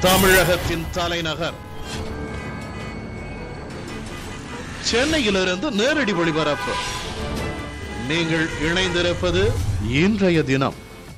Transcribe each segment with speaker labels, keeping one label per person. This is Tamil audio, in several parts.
Speaker 1: தமிழகத்தின் தலைநகர் சென்னையிலிருந்து நேரடி ஒளிபரப்பு நீங்கள் இணைந்திருப்பது இன்றைய தினம்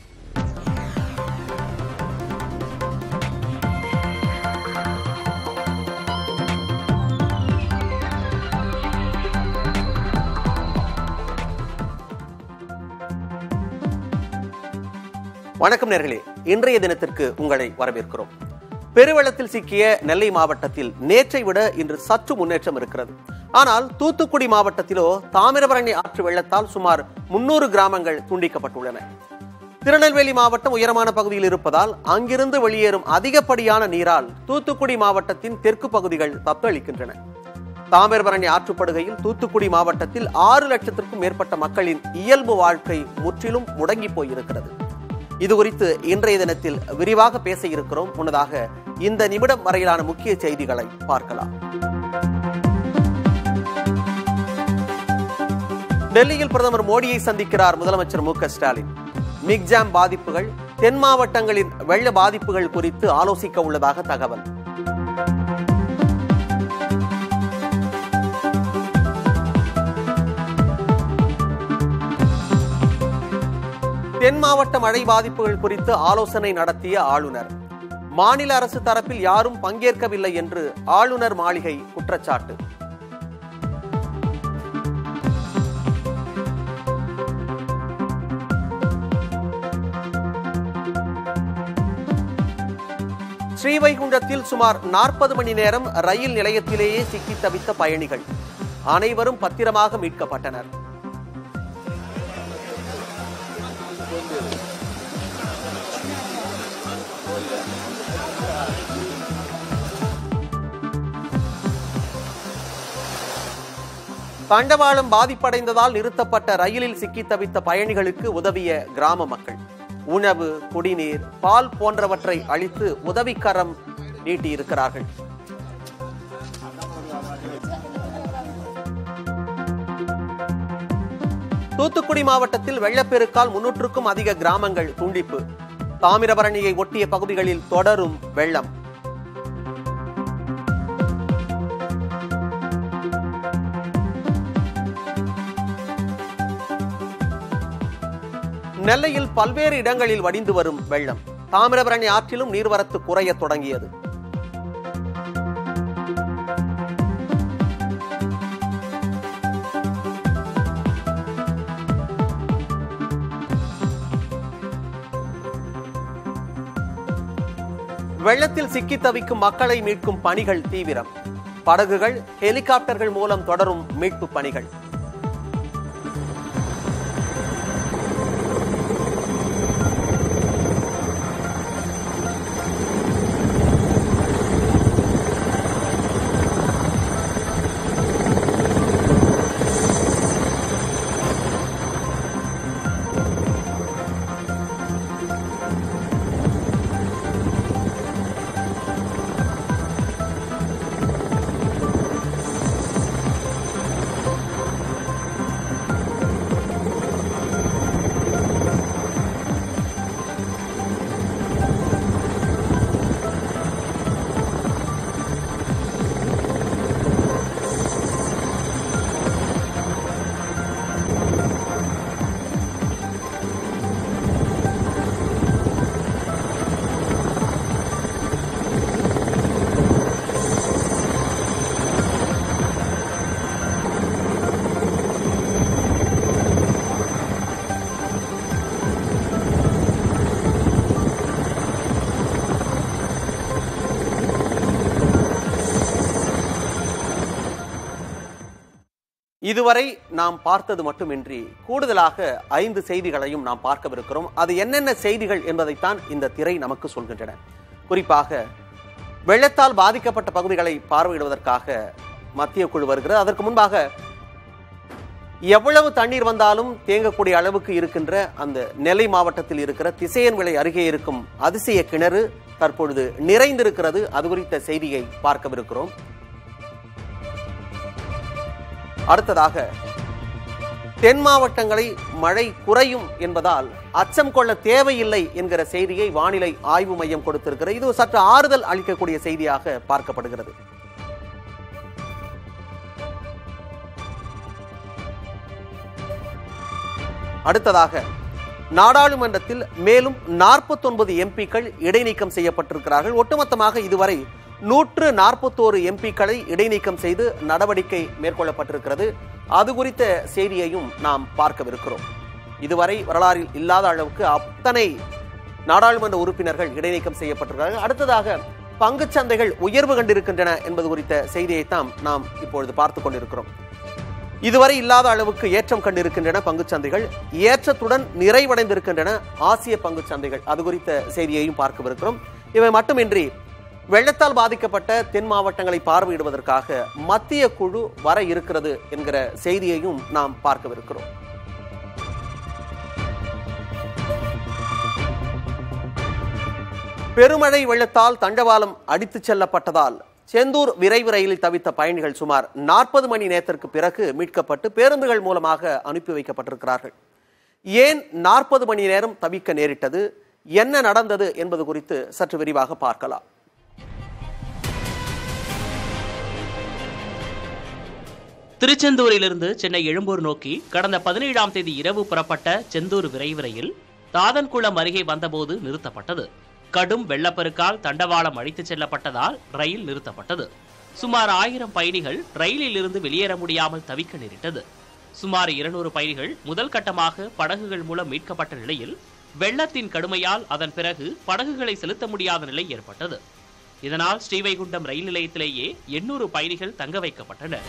Speaker 2: வணக்கம் நேர்களே இன்றைய தினத்திற்கு உங்களை வரவேற்கிறோம் பெருவெள்ளத்தில் சிக்கிய நெல்லை மாவட்டத்தில் நேற்றை விட இன்று சற்று முன்னேற்றம் இருக்கிறது ஆனால் தூத்துக்குடி மாவட்டத்திலோ தாமிரபரணி ஆற்று வெள்ளத்தால் சுமார் முன்னூறு கிராமங்கள் துண்டிக்கப்பட்டுள்ளன திருநெல்வேலி மாவட்டம் உயரமான பகுதியில் இருப்பதால் அங்கிருந்து வெளியேறும் அதிகப்படியான நீரால் தூத்துக்குடி மாவட்டத்தின் தெற்கு பகுதிகள் தத்தளிக்கின்றன தாமிரபரணி ஆற்றுப்படுகையில் தூத்துக்குடி மாவட்டத்தில் ஆறு லட்சத்திற்கும் மேற்பட்ட மக்களின் இயல்பு வாழ்க்கை முற்றிலும் முடங்கி போயிருக்கிறது இது குறித்து இன்றைய தினத்தில் விரிவாக பேச இருக்கிறோம் முன்னதாக இந்த நிமிடம் வரையிலான முக்கிய செய்திகளை பார்க்கலாம் டெல்லியில் பிரதமர் மோடியை சந்திக்கிறார் முதலமைச்சர் மு க ஸ்டாலின் மிக்ஜாம் பாதிப்புகள் தென் மாவட்டங்களின் வெள்ள பாதிப்புகள் குறித்து ஆலோசிக்க உள்ளதாக தகவல் தென் மாவட்ட மழை பாதிப்புகள் குறித்து ஆலோசனை நடத்திய ஆளுநர் மாநில அரசு தரப்பில் யாரும் பங்கேற்கவில்லை என்று ஆளுநர் மாளிகை குற்றச்சாட்டு ஸ்ரீவைகுண்டத்தில் சுமார் நாற்பது மணி நேரம் ரயில் நிலையத்திலேயே சிக்கி தவித்த பயணிகள் அனைவரும் பத்திரமாக மீட்கப்பட்டனர் தண்டவாளம் பாதிப்படைந்ததால் நிறுத்தப்பட்ட ரயிலில் சிக்கி தவித்த பயணிகளுக்கு உதவிய கிராம மக்கள் உணவு குடிநீர் பால் போன்றவற்றை அளித்து உதவிக்கரம் நீட்டியிருக்கிறார்கள் தூத்துக்குடி மாவட்டத்தில் வெள்ளப்பெருக்கால் முன்னூற்றுக்கும் அதிக கிராமங்கள் துண்டிப்பு தாமிரபரணியை ஒட்டிய பகுதிகளில் தொடரும் வெள்ளம் நெல்லையில் பல்வேறு இடங்களில் வடிந்து வரும் வெள்ளம் தாமிரபரணி ஆற்றிலும் நீர்வரத்து குறையத் தொடங்கியது வெள்ளத்தில் சிக்கி தவிக்கும் மக்களை மீட்கும் பணிகள் தீவிரம் படகுகள் ஹெலிகாப்டர்கள் மூலம் தொடரும் மீட்பு பணிகள் இதுவரை நாம் பார்த்தது மட்டுமின்றி கூடுதலாக ஐந்து செய்திகளையும் நாம் பார்க்கவிருக்கிறோம் அது என்னென்ன செய்திகள் என்பதைத்தான் இந்த திரை நமக்கு சொல்கின்றன குறிப்பாக வெள்ளத்தால் பாதிக்கப்பட்ட பகுதிகளை பார்வையிடுவதற்காக மத்திய குழு வருகிறது அதற்கு முன்பாக எவ்வளவு தண்ணீர் வந்தாலும் தேங்கக்கூடிய அளவுக்கு இருக்கின்ற அந்த நெல்லை மாவட்டத்தில் இருக்கிற திசையன் விலை அருகே இருக்கும் அதிசய கிணறு தற்பொழுது நிறைந்திருக்கிறது அது குறித்த செய்தியை பார்க்கவிருக்கிறோம் அடுத்ததாக தென் மாவட்டங்களை மழை குறையும் என்பதால் அச்சம் கொள்ள தேவையில்லை என்கிற செய்தியை வானிலை ஆய்வு மையம் கொடுத்திருக்கிறது இது சற்று ஆறுதல் அளிக்கக்கூடிய செய்தியாக பார்க்கப்படுகிறது அடுத்ததாக நாடாளுமன்றத்தில் மேலும் 49 எம்பிக்கள் இடைநீக்கம் செய்யப்பட்டிருக்கிறார்கள் ஒட்டுமொத்தமாக இதுவரை நூற்று நாற்பத்தோரு எம்பிக்களை இடைநீக்கம் செய்து நடவடிக்கை மேற்கொள்ளப்பட்டிருக்கிறது அது குறித்த செய்தியையும் நாம் பார்க்கவிருக்கிறோம் இதுவரை வரலாறில் இல்லாத அளவுக்கு அத்தனை நாடாளுமன்ற உறுப்பினர்கள் இடைநீக்கம் செய்யப்பட்டிருக்கிறார்கள் அடுத்ததாக பங்குச் சந்தைகள் உயர்வு கண்டிருக்கின்றன என்பது குறித்த செய்தியைத்தான் நாம் இப்பொழுது பார்த்துக் கொண்டிருக்கிறோம் இதுவரை இல்லாத அளவுக்கு ஏற்றம் கண்டிருக்கின்றன பங்குச் சந்தைகள் ஏற்றத்துடன் நிறைவடைந்திருக்கின்றன ஆசிய பங்குச் சந்தைகள் அது குறித்த செய்தியையும் பார்க்கவிருக்கிறோம் இவை மட்டுமின்றி வெள்ளத்தால் பாதிக்கப்பட்ட தென் மாவட்டங்களை பார்வையிடுவதற்காக மத்திய குழு வர இருக்கிறது என்கிற செய்தியையும் நாம் பார்க்கவிருக்கிறோம் பெருமழை வெள்ளத்தால் தண்டவாளம் அடித்துச் செல்லப்பட்டதால் செந்தூர் விரைவு ரயிலில் தவித்த பயணிகள் சுமார் நாற்பது மணி நேரத்திற்கு பிறகு மீட்கப்பட்டு பேருந்துகள் மூலமாக அனுப்பி வைக்கப்பட்டிருக்கிறார்கள் ஏன் நாற்பது மணி நேரம் தவிக்க நேரிட்டது என்ன நடந்தது என்பது குறித்து சற்று விரிவாக பார்க்கலாம்
Speaker 3: திருச்செந்தூரிலிருந்து சென்னை எழும்பூர் நோக்கி கடந்த பதினேழாம் தேதி இரவு புறப்பட்ட செந்தூர் விரைவு ரயில் தாதன்குளம் அருகே வந்தபோது நிறுத்தப்பட்டது கடும் வெள்ளப்பெருக்கால் தண்டவாளம் அழித்துச் செல்லப்பட்டதால் ரயில் நிறுத்தப்பட்டது சுமார் ஆயிரம் பயணிகள் ரயிலில் இருந்து வெளியேற முடியாமல் தவிக்க நேரிட்டது சுமார் இருநூறு பயணிகள் முதல் கட்டமாக படகுகள் மூலம் மீட்கப்பட்ட நிலையில் வெள்ளத்தின் கடுமையால் அதன் பிறகு படகுகளை செலுத்த முடியாத நிலை ஏற்பட்டது இதனால் ஸ்ரீவைகுண்டம் ரயில் நிலையத்திலேயே எண்ணூறு பயணிகள் தங்க வைக்கப்பட்டனர்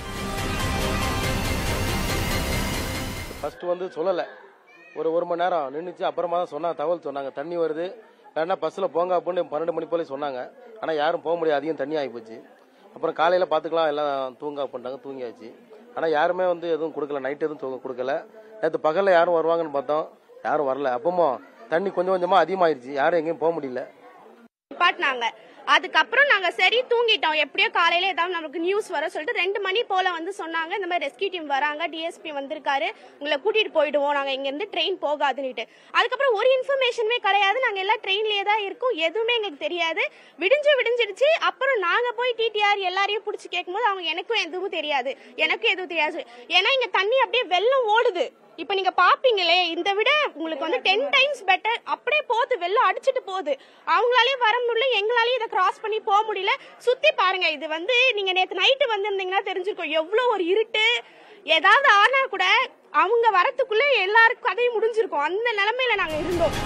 Speaker 4: ஃபஸ்ட்டு வந்து சொல்லலை ஒரு ஒரு மணி நேரம் நின்றுச்சு அப்புறமா தான் சொன்னாங்க தகவல் சொன்னாங்க தண்ணி வருது வேணா பஸ்ஸில் போங்க அப்படின்னு பன்னெண்டு மணி போல சொன்னாங்க ஆனால் யாரும் போக முடியாது அதிகம் தண்ணி ஆகிப்போச்சு அப்புறம் காலையில் பார்த்துக்கலாம் எல்லாம் தூங்க பண்ணிட்டாங்க தூங்கியாச்சு ஆனால் யாருமே வந்து எதுவும் கொடுக்கல நைட் எதுவும் தூங்க கொடுக்கல நேற்று பகலில் யாரும் வருவாங்கன்னு பார்த்தோம் யாரும் வரல அப்பவும் தண்ணி கொஞ்சம் கொஞ்சமாக அதிகமாயிருச்சு யாரும் எங்கேயும் போக முடியல
Speaker 5: நிப்பாட்டினாங்க அதுக்கப்புறம் நாங்க சரி தூங்கிட்டோம் எப்படியோ காலையில ஏதாவது நமக்கு நியூஸ் வர சொல்லிட்டு ரெண்டு மணி போல வந்து சொன்னாங்க இந்த மாதிரி ரெஸ்கியூ டீம் வராங்க டிஎஸ்பி வந்திருக்காரு உங்களை கூட்டிட்டு போயிடுவோம் நாங்க இங்க இருந்து ட்ரெயின் போகாதுன்னுட்டு அதுக்கப்புறம் ஒரு இன்ஃபர்மேஷனுமே கிடையாது நாங்க எல்லாம் ட்ரெயின்லயே தான் இருக்கோம் எதுவுமே எங்களுக்கு தெரியாது விடிஞ்சு விடிஞ்சிடுச்சு அப்புறம் நாங்க போய் டிடிஆர் எல்லாரையும் பிடிச்சி கேட்கும்போது அவங்க எனக்கும் எதுவும் தெரியாது எனக்கும் எதுவும் தெரியாது ஏன்னா இங்க தண்ணி அப்படியே வெள்ளம் ஓடுது இப்ப நீங்க பாப்பீங்களே இந்த விட உங்களுக்கு வந்து டென் டைம்ஸ் பெட்டர் அப்படியே போகுது வெள்ளம் அடிச்சிட்டு போகுது அவங்களாலே வர முடியல எங்களாலேயும் இதை கிராஸ் பண்ணி போக முடியல சுத்தி பாருங்க இது வந்து நீங்க நேத்து நைட்டு வந்திருந்தீங்கன்னா தெரிஞ்சிருக்கும் எவ்வளவு ஒரு இருட்டு ஏதாவது ஆனா கூட அவங்க வரத்துக்குள்ள எல்லாருக்கும் கதையும் முடிஞ்சிருக்கும் அந்த நிலைமையில நாங்க இருந்தோம்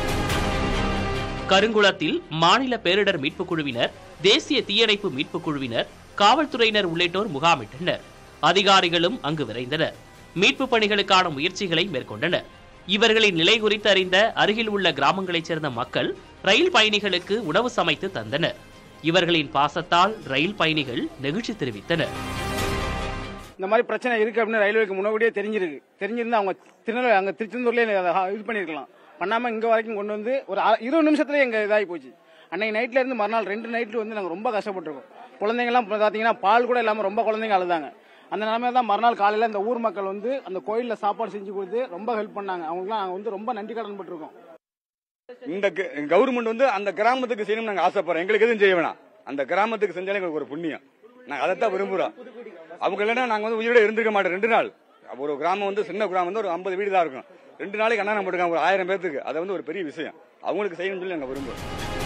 Speaker 3: கருங்குளத்தில் மாநில பேரிடர் மீட்புக் குழுவினர் தேசிய தீயணைப்பு மீட்புக் குழுவினர் காவல்துறையினர் உள்ளிட்டோர் முகாமிட்டனர் அதிகாரிகளும் அங்கு விரைந்தனர் மீட்பு பணிகளுக்கான முயற்சிகளை மேற்கொண்டனர் இவர்களின் நிலை குறித்து அறிந்த அருகில் உள்ள கிராமங்களைச் சேர்ந்த மக்கள் ரயில் பயணிகளுக்கு உணவு சமைத்து தந்தனர் இவர்களின் பாசத்தால் ரயில் பயணிகள் நெகிழ்ச்சி தெரிவித்தனர்
Speaker 6: இந்த மாதிரி பிரச்சனை இருக்கு அப்படின்னு ரயில்வேக்கு முன்னாடியே தெரிஞ்சிருக்கு தெரிஞ்சிருந்தா அவங்க திருநெல்வேலி அங்க திருச்செந்தூர்லயே அதை இது பண்ணிருக்கலாம் பண்ணாம இங்க வரைக்கும் கொண்டு வந்து ஒரு அரை- இருபது நிமிஷத்துலயே எங்க இதாகி போச்சு அன்னைக்கு நைட்ல இருந்து மறுநாள் ரெண்டு நைட்ல வந்து நாங்க ரொம்ப கஷ்டப்பட்டிருக்கோம் குழந்தைங்கலாம் இப்ப பாத்தீங்கன்னா பால் கூட இல்லாம ரொம்ப குழந்தைங்க அழுதாங்க அந்த நிலைமையில தான் மறுநாள் காலையில இந்த ஊர் மக்கள் வந்து அந்த கோயில்ல சாப்பாடு செஞ்சு கொடுத்து ரொம்ப ஹெல்ப் பண்ணாங்க அவங்களுக்குலாம் நாங்க வந்து ரொம்ப நன்றி கடன் பட்டிருக்கோம்
Speaker 7: இந்த கவர்மெண்ட் வந்து அந்த கிராமத்துக்கு செய்யணும்னு நாங்க ஆசைப்படுறோம் எங்களுக்கு எதுவும் செய்ய வேணாம் அந்த கிராமத்துக்கு செஞ்சாலே எங்களுக்கு ஒரு புண்ணியம் நாங்க அதைத்தான் விரும்புறோம் அவங்க இல்லைன்னா நாங்க வந்து உயிரோட இருந்திருக்க மாட்டோம் ரெண்டு நாள் ஒரு கிராமம் வந்து சின்ன கிராமம் வந்து ஒரு ஐம்பது வீடு தான் இருக்கும் ரெண்டு நாளைக்கு அண்ணா போட்டுருக்காங்க ஒரு ஆயிரம் பேத்துக்கு அது வந்து ஒரு பெரிய விஷயம் அவங்களுக்கு செய்யணும்னு சொல்லி நாங்க விரும்புறோம்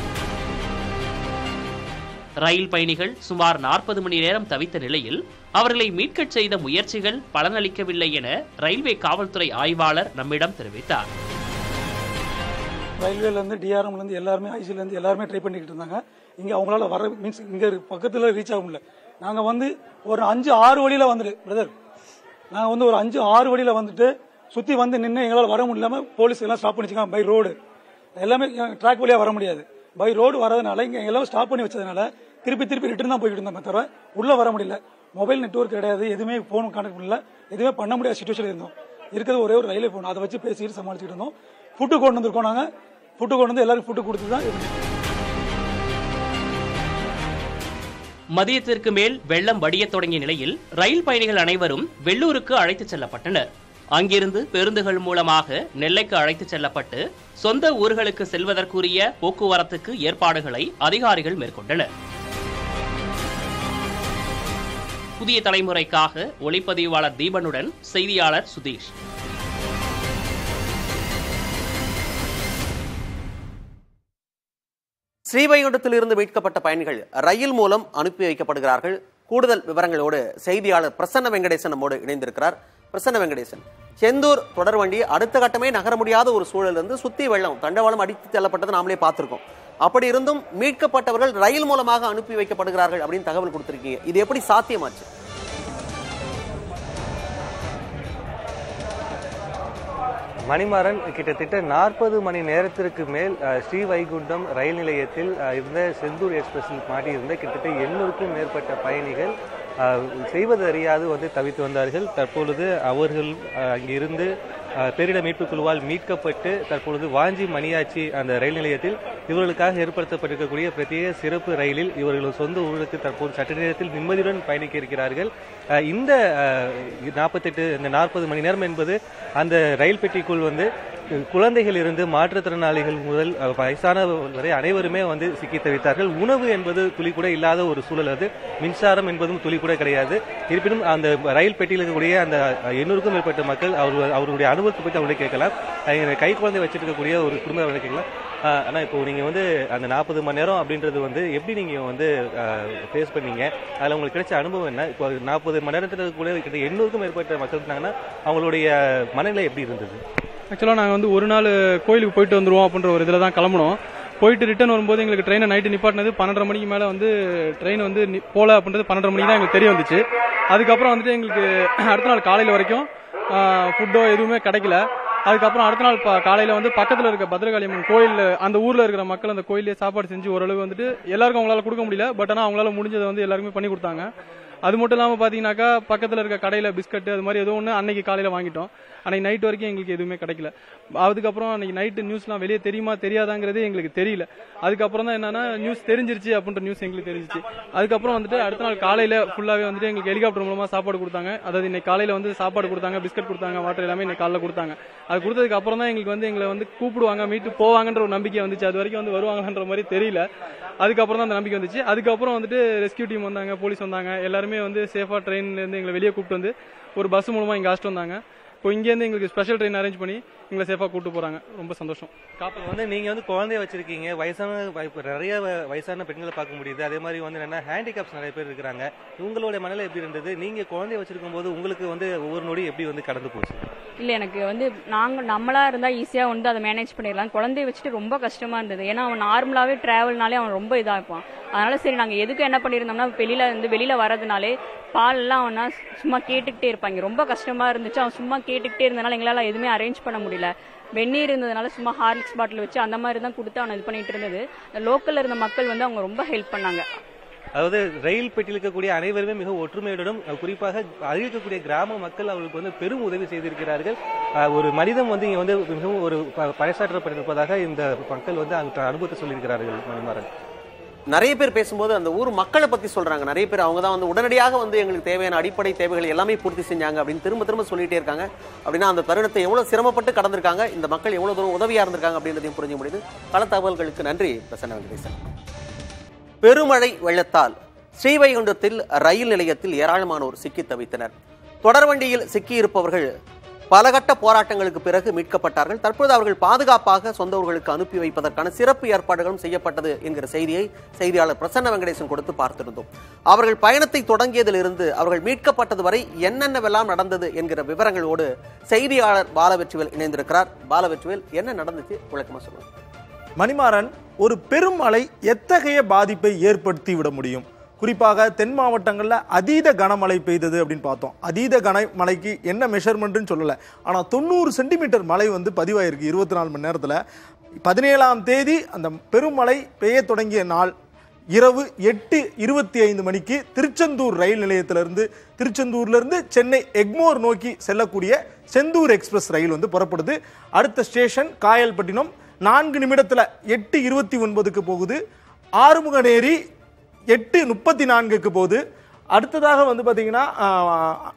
Speaker 3: ரயில் பயணிகள் சுமார் நாற்பது மணி நேரம் தவித்த நிலையில் அவர்களை மீட்கச் செய்த முயற்சிகள் பலனளிக்கவில்லை என ரயில்வே காவல்துறை ஆய்வாளர் நம்மிடம் தெரிவித்தார்
Speaker 8: ரயில்வேலேருந்து டிஆர்எம்லேருந்து எல்லாருமே ஐசிலேருந்து எல்லாருமே ட்ரை பண்ணிக்கிட்டு இருந்தாங்க இங்கே அவங்களால வர மீன்ஸ் இங்கே பக்கத்தில் ரீச் ஆக முடியல நாங்கள் வந்து ஒரு அஞ்சு ஆறு வழியில் வந்துட்டு பிரதர் நாங்கள் வந்து ஒரு அஞ்சு ஆறு வழியில் வந்துட்டு சுற்றி வந்து நின்று எங்களால் வர முடியாம போலீஸ் எல்லாம் ஸ்டாப் பண்ணிச்சுக்காங்க பை ரோடு எல்லாமே ட்ராக் வழியாக வர முடியாது பை ரோடு வரதுனால இங்கே எல்லாம் ஸ்டாப் பண்ணி வச்சதுனால திருப்பி திருப்பி ரிட்டர்ன் தான் போய்கிட்டு இருந்தோம் தவிர உள்ளே வர முடியல மொபைல் நெட்வொர்க் கிடையாது எதுவுமே ஃபோன் கான்டாக்ட் பண்ணல எதுவுமே பண்ண முடியாத சுச்சுவேஷன் இருந்தோம் இருக்கிறது ஒரே ஒரு ரயில்வே ஃபோன் அதை வச்சு பேசிட்டு சமாளிச்சுட்டு இருந்தோம் ஃபுட்டு கொண்டு வந்திருக்கோம் நாங்கள் ஃபுட்டு கொண்டு வந்து எல்லாரும் ஃபுட்டு கொடுத்து தான் இது பண்ணிருக்கோம்.
Speaker 3: மதியத்திற்கு மேல் வெள்ளம் வடியத் தொடங்கிய நிலையில் ரயில் பயணிகள் அனைவரும் வெள்ளூருக்கு அழைத்துச் செல்லப்பட்டனர் அங்கிருந்து பேருந்துகள் மூலமாக நெல்லைக்கு அழைத்துச் செல்லப்பட்டு சொந்த ஊர்களுக்கு செல்வதற்குரிய போக்குவரத்துக்கு ஏற்பாடுகளை அதிகாரிகள் மேற்கொண்டனர் புதிய தலைமுறைக்காக ஒளிப்பதிவாளர் தீபனுடன் செய்தியாளர் சுதீஷ்
Speaker 2: ஸ்ரீவைகுண்டத்தில் இருந்து மீட்கப்பட்ட பயணிகள் ரயில் மூலம் அனுப்பி வைக்கப்படுகிறார்கள் கூடுதல் விவரங்களோடு செய்தியாளர் பிரசன்ன வெங்கடேசன் நம்மோடு இணைந்திருக்கிறார் பிரசன்ன வெங்கடேசன் செந்தூர் தொடர் வண்டி அடுத்த கட்டமே நகர முடியாத ஒரு சூழல் இருந்து சுத்தி வெள்ளம் தண்டவாளம் அடித்து செல்லப்பட்டது நாமளே பார்த்திருக்கோம் அப்படி இருந்தும் மீட்கப்பட்டவர்கள் ரயில் மூலமாக அனுப்பி வைக்கப்படுகிறார்கள் அப்படின்னு தகவல் கொடுத்திருக்கீங்க இது எப்படி சாத்தியமாச்சு
Speaker 9: மணிமாறன் கிட்டத்தட்ட நாற்பது மணி நேரத்திற்கு மேல் அஹ், ஸ்ரீவைகுண்டம் ரயில் நிலையத்தில் அஹ், இருந்த செந்தூர் எக்ஸ்பிரஸில் மாட்டியிருந்த கிட்டத்தட்ட எண்ணூறுக்கும் மேற்பட்ட பயணிகள் அஹ், செய்வது அறியாது வந்து தவித்து வந்தார்கள் தற்பொழுது அவர்கள் அஹ், அங்கிருந்து அஹ், பேரிடர் மீட்புக் குழுவால் மீட்கப்பட்டு தற்பொழுது வாஞ்சி மணியாச்சி அந்த ரயில் நிலையத்தில் இவர்களுக்காக ஏற்படுத்தப்பட்டிருக்கக்கூடிய பிரத்யேக சிறப்பு ரயிலில் இவர்கள் சொந்த ஊருக்கு தற்போது சற்று நேரத்தில் நிம்மதியுடன் பயணிக்க இருக்கிறார்கள் அஹ், இந்த நாற்பத்தெட்டு இந்த நாற்பது மணி நேரம் என்பது அந்த ரயில் பெட்டிக்குள் வந்து அஹ், குழந்தைகள் இருந்து மாற்றுத்திறனாளிகள் முதல் அஹ், வயசானவர்கள் வரை அனைவருமே வந்து சிக்கி தவித்தார்கள் உணவு என்பது துளி கூட இல்லாத ஒரு சூழல் அது மின்சாரம் என்பதும் துளி கூட கிடையாது இருப்பினும் அந்த ரயில் பெட்டியில் இருக்கக்கூடிய அந்த எண்ணூறுக்கும் மேற்பட்ட மக்கள் அவர் அவருடைய அனுபவத்தை பற்றி அவங்களே கேட்கலாம் அஹ், கை குழந்தை வச்சிருக்கக்கூடிய ஒரு குடும்பம் அவங்களை கேட்கலாம் அஹ், ஆனா இப்போ நீங்க வந்து அந்த நாற்பது மணி நேரம் அப்படின்றது வந்து எப்படி நீங்க வந்து ஃபேஸ் பண்ணீங்க அதுல உங்களுக்கு கிடைச்ச அனுபவம் என்ன இப்போ நாற்பது மணி நேரத்துல கூட கிட்ட எண்ணூறுக்கும் மேற்பட்ட மக்கள் இருந்தாங்கன்னா அவங்களுடைய மனநிலை எப்படி இருந்தது
Speaker 10: ஆக்சுவலாக நாங்கள் வந்து ஒரு நாள் கோயிலுக்கு போயிட்டு வந்துருவோம் அப்படின்ற ஒரு இதில் தான் கிளம்பணும் போயிட்டு ரிட்டர்ன் வரும்போது எங்களுக்கு ட்ரெயினை நைட்டு நிப்பாட்டினது பன்னெண்டரை மணிக்கு மேலே வந்து ட்ரெயின் வந்து நி- போல அப்படின்றது பன்னெண்டரை மணிக்கு தான் எங்களுக்கு தெரிய வந்துச்சு அதுக்கப்புறம் வந்துட்டு எங்களுக்கு அடுத்த நாள் காலையில் வரைக்கும் ஃபுட்டோ எதுவுமே கிடைக்கல அதுக்கப்புறம் அடுத்த நாள் ப- காலையில வந்து பக்கத்துல இருக்க பத்ரகாளி அம்மன் கோயில் அந்த ஊர்ல இருக்கிற மக்கள் அந்த கோயிலே சாப்பாடு செஞ்சு ஓரளவு வந்துட்டு எல்லாருக்கும் அவங்களால கொடுக்க முடியல பட் ஆனா அவங்களால முடிஞ்சதை வந்து எல்லாருக்குமே பண்ணி கொடுத்தாங்க அது மட்டும் இல்லாம பாத்தீங்கன்னாக்கா பக்கத்துல இருக்க கடையில பிஸ்கட் அது மாதிரி ஏதோ ஒன்று அன்னைக்கு காலையில வாங்கிட்டோம் அன்னைக்கு நைட் வரைக்கும் எங்களுக்கு எதுவுமே கிடைக்கல அதுக்கப்புறம் அன்னைக்கு நைட்டு நியூஸ்லாம் வெளியே தெரியுமா தெரியாதாங்கிறதே எங்களுக்கு தெரியல அதுக்கப்புறம் தான் என்னன்னா நியூஸ் தெரிஞ்சிருச்சு அப்படின்ற நியூஸ் எங்களுக்கு தெரிஞ்சிச்சு அதுக்கப்புறம் வந்துட்டு அடுத்த நாள் காலையில ஃபுல்லாவே வந்துட்டு எங்களுக்கு ஹெலிகாப்டர் மூலமா சாப்பாடு கொடுத்தாங்க அதாவது இன்னைக்கு காலையில வந்து சாப்பாடு கொடுத்தாங்க பிஸ்கட் கொடுத்தாங்க வாட்டர் எல்லாமே இன்னைக்கு காலைல கொடுத்தாங்க அது கொடுத்ததுக்கு அப்புறம் தான் எங்களுக்கு வந்து எங்களை வந்து கூப்பிடுவாங்க மீட்டு போவாங்கன்ற ஒரு நம்பிக்கை வந்துச்சு அது வரைக்கும் வந்து வருவாங்கன்ற மாதிரி தெரியல அதுக்கப்புறம் தான் அந்த நம்பிக்கை வந்துச்சு அதுக்கப்புறம் வந்துட்டு ரெஸ்கியூ டீம் வந்தாங்க போலீஸ் வந்தாங்க எல்லாருமே வந்து சேஃபா ட்ரெயின்ல இருந்து எங்களை வெளியே கூப்பிட்டு வந்து ஒரு பஸ் மூலமா இங்க அழைச்சிட்டு வந்தாங்க இப்போ இங்கேருந்து எங்களுக்கு ஸ்பெஷல் ட்ரெயின் அரேஞ்ச் பண்ணி எங்களை சேஃபா கூட்டு போறாங்க ரொம்ப சந்தோஷம்
Speaker 9: இப்போ வந்து நீங்க வந்து குழந்தைய வச்சிருக்கீங்க வயசான வ- இப்ப நிறைய வ- வயசான பெண்களை பார்க்க முடியுது அதே மாதிரி வந்து என்னன்னா ஹேண்டிகேப்ஸ் நிறைய பேர் இருக்கிறாங்க உங்களோட மனநிலை எப்படி இருந்தது நீங்க குழந்தைய வச்சிருக்கும் போது உங்களுக்கு வந்து ஒவ்வொரு நொடி எப்படி வந்து கடந்து போச்சு
Speaker 11: இல்லை எனக்கு வந்து நாங்கள் நம்மளா இருந்தால் ஈஸியாக வந்து அதை மேனேஜ் பண்ணிடலாம் குழந்தைய வச்சுட்டு ரொம்ப கஷ்டமா இருந்தது ஏன்னா அவன் நார்மலாகவே ட்ராவல்னாலே அவன் ரொம்ப இதாக இருப்பான் அதனால சரி நாங்கள் எதுக்கு என்ன பண்ணியிருந்தோம்னா வெளியில இருந்து வெளியில வரதுனாலே பால்லாம் அவனா சும்மா கேட்டுக்கிட்டே இருப்பாங்க ரொம்ப கஷ்டமா இருந்துச்சு அவன் சும்மா கேட்டுக்கிட்டே இருந்தனால எங்களால் எதுவுமே அரேஞ்ச் பண்ண முடியல வெந்நீர் இருந்ததுனால சும்மா ஹார்லிக்ஸ் பாட்டில் வச்சு அந்த மாதிரி தான் கொடுத்து அவனை இது பண்ணிட்டு இருந்தது லோக்கல்ல இருந்த மக்கள் வந்து அவங்க ரொம்ப ஹெல்ப் பண்ணாங்க
Speaker 9: அதாவது ரயில் பெட்டியில் இருக்கக்கூடிய அனைவருமே மிக ஒற்றுமையுடனும் அஹ், குறிப்பாக அருகில் இருக்கக்கூடிய கிராம மக்கள் அவர்களுக்கு வந்து பெரும் உதவி செய்திருக்கிறார்கள் அஹ், ஒரு மனிதம் வந்து இங்க வந்து மிகவும் ஒரு ப- பறைசாற்றப்பட்டிருப்பதாக இந்த மக்கள் வந்து அந்த அனுபவத்தை சொல்லியிருக்கிறார்கள் மணிமாறன்
Speaker 2: நிறைய பேர் பேசும்போது அந்த ஊர் மக்களை பத்தி சொல்றாங்க நிறைய பேர் அவங்க தான் வந்து உடனடியாக வந்து எங்களுக்கு தேவையான அடிப்படை தேவைகள் எல்லாமே பூர்த்தி செஞ்சாங்க அப்படின்னு திரும்ப திரும்ப சொல்லிட்டே இருக்காங்க அப்படின்னா அந்த தருணத்தை எவ்வளவு சிரமப்பட்டு கடந்திருக்காங்க இந்த மக்கள் எவ்வளவு தூரம் உதவியா இருந்திருக்காங்க அப்படின்றதையும் புரிஞ்சு முடியுது பல தகவல்களுக்கு நன்றி பிரசன்ன வெங்கடேசன் பெருமழை வெள்ளத்தால் ஸ்ரீவைகுண்டத்தில் ரயில் நிலையத்தில் ஏராளமானோர் சிக்கி தவித்தனர் தொடர்வண்டியில் சிக்கியிருப்பவர்கள் பல கட்ட போராட்டங்களுக்கு பிறகு மீட்கப்பட்டார்கள் தற்போது அவர்கள் பாதுகாப்பாக சொந்த ஊர்களுக்கு அனுப்பி வைப்பதற்கான சிறப்பு ஏற்பாடுகளும் செய்யப்பட்டது என்கிற செய்தியை செய்தியாளர் பிரசன்ன வெங்கடேசன் கொடுத்து பார்த்திருந்தோம் அவர்கள் பயணத்தை தொடங்கியதிலிருந்து அவர்கள் மீட்கப்பட்டது வரை என்னென்னவெல்லாம் நடந்தது என்கிற விவரங்களோடு செய்தியாளர் பாலவெற்றிவேல் இணைந்திருக்கிறார் பாலவெற்றிவேல் என்ன நடந்துச்சு விளக்கமா சொல்லுங்க
Speaker 12: மணிமாறன் ஒரு பெருமழை எத்தகைய பாதிப்பை ஏற்படுத்தி விட முடியும் குறிப்பாக தென் மாவட்டங்களில் அதீத கனமழை பெய்தது அப்படின்னு பார்த்தோம் அதீத கனமழைக்கு என்ன மெஷர்மெண்ட்னு சொல்லலை ஆனால் தொண்ணூறு சென்டிமீட்டர் மழை வந்து பதிவாயிருக்கு இருபத்தி நாலு மணி நேரத்தில் பதினேழாம் தேதி அந்த பெருமழை பெய்ய தொடங்கிய நாள் இரவு எட்டு இருபத்தி ஐந்து மணிக்கு திருச்செந்தூர் ரயில் நிலையத்திலிருந்து திருச்செந்தூர்லேருந்து சென்னை எக்மோர் நோக்கி செல்லக்கூடிய செந்தூர் எக்ஸ்பிரஸ் ரயில் வந்து புறப்படுது அடுத்த ஸ்டேஷன் காயல்பட்டினம் நான்கு நிமிடத்தில் எட்டு இருபத்தி ஒன்பதுக்கு போகுது ஆறுமுகநேரி எட்டு முப்பத்தி நான்குக்கு போகுது அடுத்ததாக வந்து பார்த்தீங்கன்னா ஆஹ்,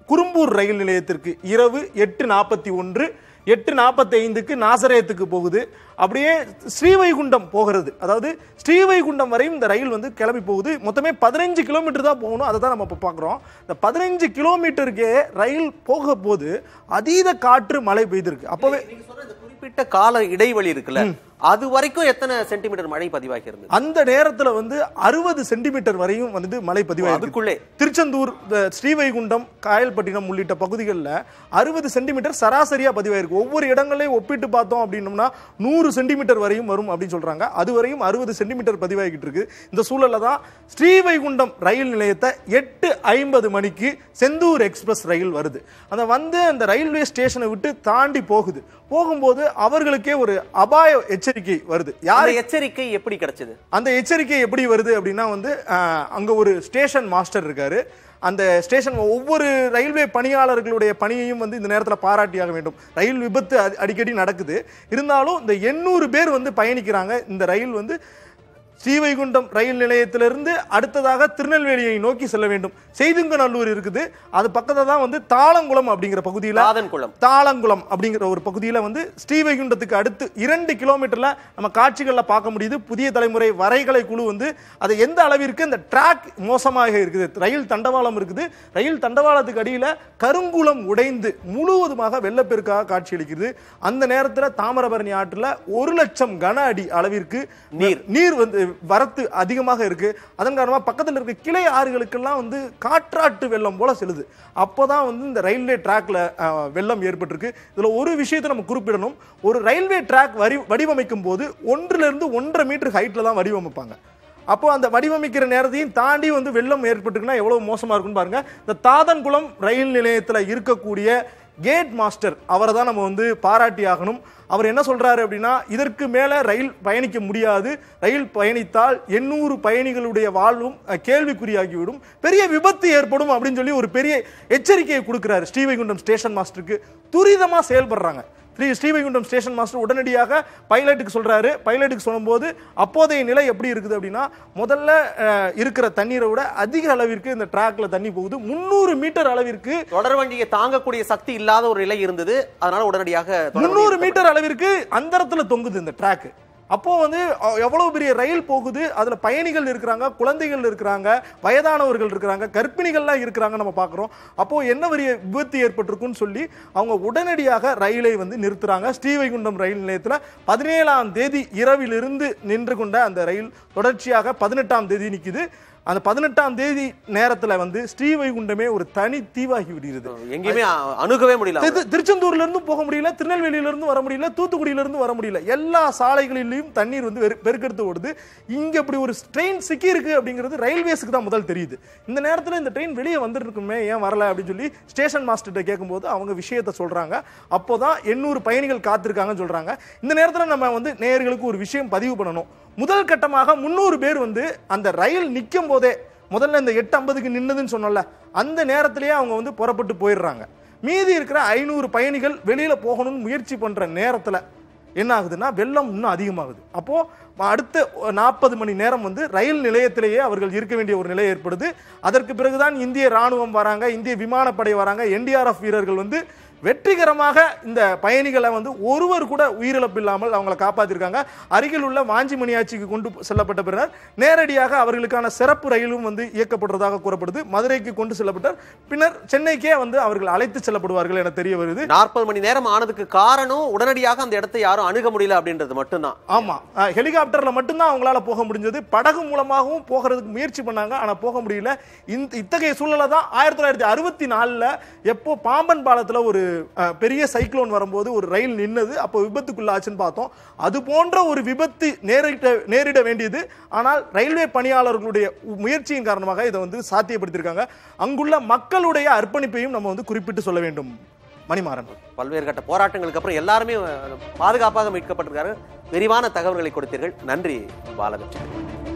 Speaker 12: குறும்பூர் ரயில் நிலையத்திற்கு இரவு எட்டு நாற்பத்தி ஒன்று எட்டு நாற்பத்தி ஐந்துக்கு நாசரேத்துக்கு போகுது அப்படியே ஸ்ரீவைகுண்டம் போகிறது அதாவது ஸ்ரீவைகுண்டம் வரையும் இந்த ரயில் வந்து கிளம்பி போகுது மொத்தமே பதினஞ்சு கிலோமீட்டர் தான் போகணும் அதை தான் நம்ம இப்போ பார்க்குறோம் இந்த பதினஞ்சு கிலோமீட்டருக்கே ரயில் போக போது அதீத காற்று மழை பெய்திருக்கு அப்போவே
Speaker 2: குறிப்பிட்ட கால இடைவெளி இருக்குல்ல அது வரைக்கும் எத்தனை சென்டிமீட்டர் மழை பதிவாகி இருந்தது
Speaker 12: அந்த நேரத்துல வந்து அறுபது சென்டிமீட்டர் வரையும் வந்து மழை பதிவாயிருக்கு
Speaker 2: அதுக்குள்ளே
Speaker 12: திருச்செந்தூர் இந்த ஸ்ரீவைகுண்டம் காயல்பட்டினம் உள்ளிட்ட பகுதிகளில் அறுபது சென்டிமீட்டர் சராசரியா பதிவாயிருக்கு ஒவ்வொரு இடங்களையும் ஒப்பிட்டு பார்த்தோம் அப்படின்னம்னா நூறு சென்டிமீட்டர் வரையும் வரும் அப்படின்னு சொல்றாங்க அது வரையும் அறுபது சென்டிமீட்டர் பதிவாகிட்டு இருக்கு இந்த சூழல்ல தான் ஸ்ரீவைகுண்டம் ரயில் நிலையத்தை எட்டு ஐம்பது மணிக்கு செந்தூர் எக்ஸ்பிரஸ் ரயில் வருது அந்த வந்து அந்த ரயில்வே ஸ்டேஷனை விட்டு தாண்டி போகுது போகும்போது அவர்களுக்கே ஒரு அபாய எச்சரிக்கை வருது யார்
Speaker 2: அந்த எச்சரிக்கை எப்படி கிடைச்சது
Speaker 12: அந்த எச்சரிக்கை எப்படி வருது அப்படின்னா வந்து அஹ், அங்க ஒரு ஸ்டேஷன் மாஸ்டர் இருக்காரு அந்த ஸ்டேஷன் ஒவ்வொரு ரயில்வே பணியாளர்களுடைய பணியையும் வந்து இந்த நேரத்தில் பாராட்டியாக வேண்டும் ரயில் விபத்து அடி- அடிக்கடி நடக்குது இருந்தாலும் இந்த எண்ணூறு பேர் வந்து பயணிக்கிறாங்க இந்த ரயில் வந்து ஸ்ரீவைகுண்டம் ரயில் நிலையத்திலிருந்து அடுத்ததாக திருநெல்வேலியை நோக்கி செல்ல வேண்டும் செய்துங்கநல்லூர் இருக்குது அது பக்கத்துல தான் வந்து தாளங்குளம் அப்படிங்கிற பகுதியில்
Speaker 2: தாதன்குளம்
Speaker 12: தாளங்குளம் அப்படிங்கிற ஒரு பகுதியில் வந்து ஸ்ரீவைகுண்டத்துக்கு அடுத்து இரண்டு கிலோமீட்டர்ல நம்ம காட்சிகள்ல பார்க்க முடியுது புதிய தலைமுறை வரைகலை குழு வந்து அது எந்த அளவிற்கு இந்த ட்ராக் மோசமாக இருக்குது ரயில் தண்டவாளம் இருக்குது ரயில் தண்டவாளத்துக்கு அடியில கருங்குளம் உடைந்து முழுவதுமாக வெள்ளப்பெருக்காக காட்சியளிக்கிறது அந்த நேரத்தில் தாமிரபரணி ஆற்றுல ஒரு லட்சம் கன அடி அளவிற்கு நீர் நீர் வந்து வரத்து அதிகமாக இருக்கு அதன் காரணமா பக்கத்தில் இருக்க கிளை ஆறுகளுக்கெல்லாம் வந்து காற்றாட்டு வெள்ளம் போல செல்லுது அப்போதான் வந்து இந்த ரயில்வே ட்ராக்ல அஹ், வெள்ளம் ஏற்பட்டிருக்கு இதுல ஒரு விஷயத்தை நம்ம குறிப்பிடணும் ஒரு ரயில்வே ட்ராக் வரி வடிவமைக்கும் போது ஒன்றுல இருந்து ஒன்றரை மீட்டர் ஹைட்ல தான் வடிவமைப்பாங்க அப்போ அந்த வடிவமைக்கிற நேரத்தையும் தாண்டி வந்து வெள்ளம் ஏற்பட்டுக்குன்னா எவ்வளவு மோசமா இருக்குன்னு பாருங்க இந்த தாதன்குளம் ரயில் நிலையத்துல இருக்கக்கூடிய கேட் மாஸ்டர் அவரை தான் நம்ம வந்து பாராட்டி ஆகணும் அவர் என்ன சொல்றாரு அப்படின்னா இதற்கு மேல ரயில் பயணிக்க முடியாது ரயில் பயணித்தால் எண்ணூறு பயணிகளுடைய வாழ்வும் அஹ், கேள்விக்குறியாகிவிடும் பெரிய விபத்து ஏற்படும் அப்படின்னு சொல்லி ஒரு பெரிய எச்சரிக்கையை கொடுக்கிறாரு ஸ்ரீவைகுண்டம் ஸ்டேஷன் மாஸ்டருக்கு துரிதமா செயல்படுறாங்க ஸ்ரீ ஸ்ரீவைகுண்டம் ஸ்டேஷன் மாஸ்டர் உடனடியாக பைலட்டுக்கு சொல்றாரு பைலட்டுக்கு சொல்லும்போது அப்போதைய நிலை எப்படி இருக்குது அப்படின்னா முதல்ல அஹ், இருக்கிற தண்ணீரை விட அதிக அளவிற்கு இந்த ட்ராக்ல தண்ணி போகுது முந்நூறு மீட்டர் அளவிற்கு
Speaker 2: தொடர் வண்டியை தாங்கக்கூடிய சக்தி இல்லாத ஒரு நிலை இருந்தது அதனால உடனடியாக தொடர் வண்டி
Speaker 12: முந்நூறு மீட்டர் அளவிற்கு அந்தரத்துல தொங்குது இந்த ட்ராக் அப்போ வந்து அஹ், எவ்வளவு பெரிய ரயில் போகுது அதுல பயணிகள் இருக்கிறாங்க குழந்தைகள் இருக்கிறாங்க வயதானவர்கள் இருக்கிறாங்க கர்ப்பிணிகள்லாம் இருக்கிறாங்க நம்ம பார்க்குறோம் அப்போ என்ன பெரிய விபத்து ஏற்பட்டிருக்குன்னு சொல்லி அவங்க உடனடியாக ரயிலை வந்து நிறுத்துறாங்க ஸ்ரீவைகுண்டம் ரயில் நிலையத்தில் பதினேழாம் தேதி இரவிலிருந்து நின்று கொண்ட அந்த ரயில் தொடர்ச்சியாக பதினெட்டாம் தேதி நிக்குது அந்த பதினெட்டாம் தேதி நேரத்துல வந்து ஸ்ரீவைகுண்டமே ஒரு தனி தீவாகி விடுகிறது
Speaker 2: எங்கேயுமே அ- அணுகவே முடியல
Speaker 12: திரு- திருச்செந்தூர்ல இருந்து போக முடியல திருநெல்வேலியில இருந்து வர முடியல தூத்துக்குடியில இருந்து வர முடியல எல்லா சாலைகளிலும் தண்ணீர் வந்து வெறு- பெருக்கெடுத்து ஓடுது இங்க இப்படி ஒரு ட்ரெயின் சிக்கி இருக்கு அப்படிங்கிறது ரயில்வேஸ்க்கு தான் முதல் தெரியுது இந்த நேரத்துல இந்த ட்ரெயின் வெளியே வந்துருக்குமே ஏன் வரல அப்படின்னு சொல்லி ஸ்டேஷன் மாஸ்டர்கிட்ட கேட்கும்போது அவங்க விஷயத்த சொல்றாங்க அப்போதான் எண்ணூறு பயணிகள் காத்திருக்காங்கன்னு சொல்றாங்க இந்த நேரத்துல நம்ம வந்து நேயர்களுக்கு ஒரு விஷயம் பதிவு பண்ணணும் முதல் கட்டமாக முந்நூறு பேர் வந்து அந்த ரயில் நிற்கும் போதே முதல்ல இந்த எட்டு ஐம்பதுக்கு நின்னதுன்னு சொன்னோம்ல அந்த நேரத்திலேயே அவங்க வந்து புறப்பட்டு போயிடுறாங்க மீதி இருக்கிற ஐநூறு பயணிகள் வெளியில போகணும்னு முயற்சி பண்ற நேரத்துல என்ன ஆகுதுன்னா வெள்ளம் இன்னும் அதிகமாகுது அப்போ அடுத்த நாற்பது மணி நேரம் வந்து ரயில் நிலையத்திலேயே அவர்கள் இருக்க வேண்டிய ஒரு நிலை ஏற்படுது அதற்கு பிறகுதான் இந்திய ராணுவம் வராங்க இந்திய விமானப்படை வராங்க என்டிஆர்எஃப் வீரர்கள் வந்து வெற்றிகரமாக இந்த பயணிகளை வந்து ஒருவர் கூட உயிரிழப்பு இல்லாமல் அவங்களை காப்பாத்திருக்காங்க அருகில் உள்ள வாஞ்சிமணியாச்சிக்கு கொண்டு செல்லப்பட்ட பின்னர் நேரடியாக அவர்களுக்கான சிறப்பு ரயிலும் வந்து இயக்கப்படுறதாக கூறப்படுது மதுரைக்கு கொண்டு செல்லப்பட்டார் பின்னர் சென்னைக்கே வந்து அவர்கள் அழைத்து செல்லப்படுவார்கள் என தெரிய வருது
Speaker 2: நாற்பது மணி நேரம் ஆனதுக்கு காரணம் உடனடியாக அந்த இடத்தை யாரும் அணுக முடியல அப்படின்றது மட்டும்தான்
Speaker 12: ஆமா அஹ், ஹெலிகாப்டர்ல மட்டும்தான் அவங்களால போக முடிஞ்சது படகு மூலமாகவும் போகிறதுக்கு முயற்சி பண்ணாங்க ஆனா போக முடியல இந்த இத்தகைய சூழ்நிலை தான் ஆயிரத்தி தொள்ளாயிரத்தி அறுபத்தி நாலுல எப்போ பாம்பன் பாலத்துல ஒரு அஹ், பெரிய சைக்ளோன் வரும்போது ஒரு ரயில் நின்னது அப்போ விபத்துக்குள்ளாச்சுன்னு பார்த்தோம் அது போன்ற ஒரு விபத்து நேரிட்ட நேரிட வேண்டியது ஆனால் ரயில்வே பணியாளர்களுடைய முயற்சியின் காரணமாக இதை வந்து சாத்தியப்படுத்தியிருக்காங்க அங்குள்ள மக்களுடைய அர்ப்பணிப்பையும் நம்ம வந்து குறிப்பிட்டு சொல்ல வேண்டும் மணிமாறன்
Speaker 2: பல்வேறு கட்ட போராட்டங்களுக்கு அப்புறம் எல்லாருமே அஹ், பாதுகாப்பாக மீட்கப்பட்டிருக்காரு விரிவான தகவல்களை கொடுத்தீர்கள் நன்றி பாலகிருஷ்ணன்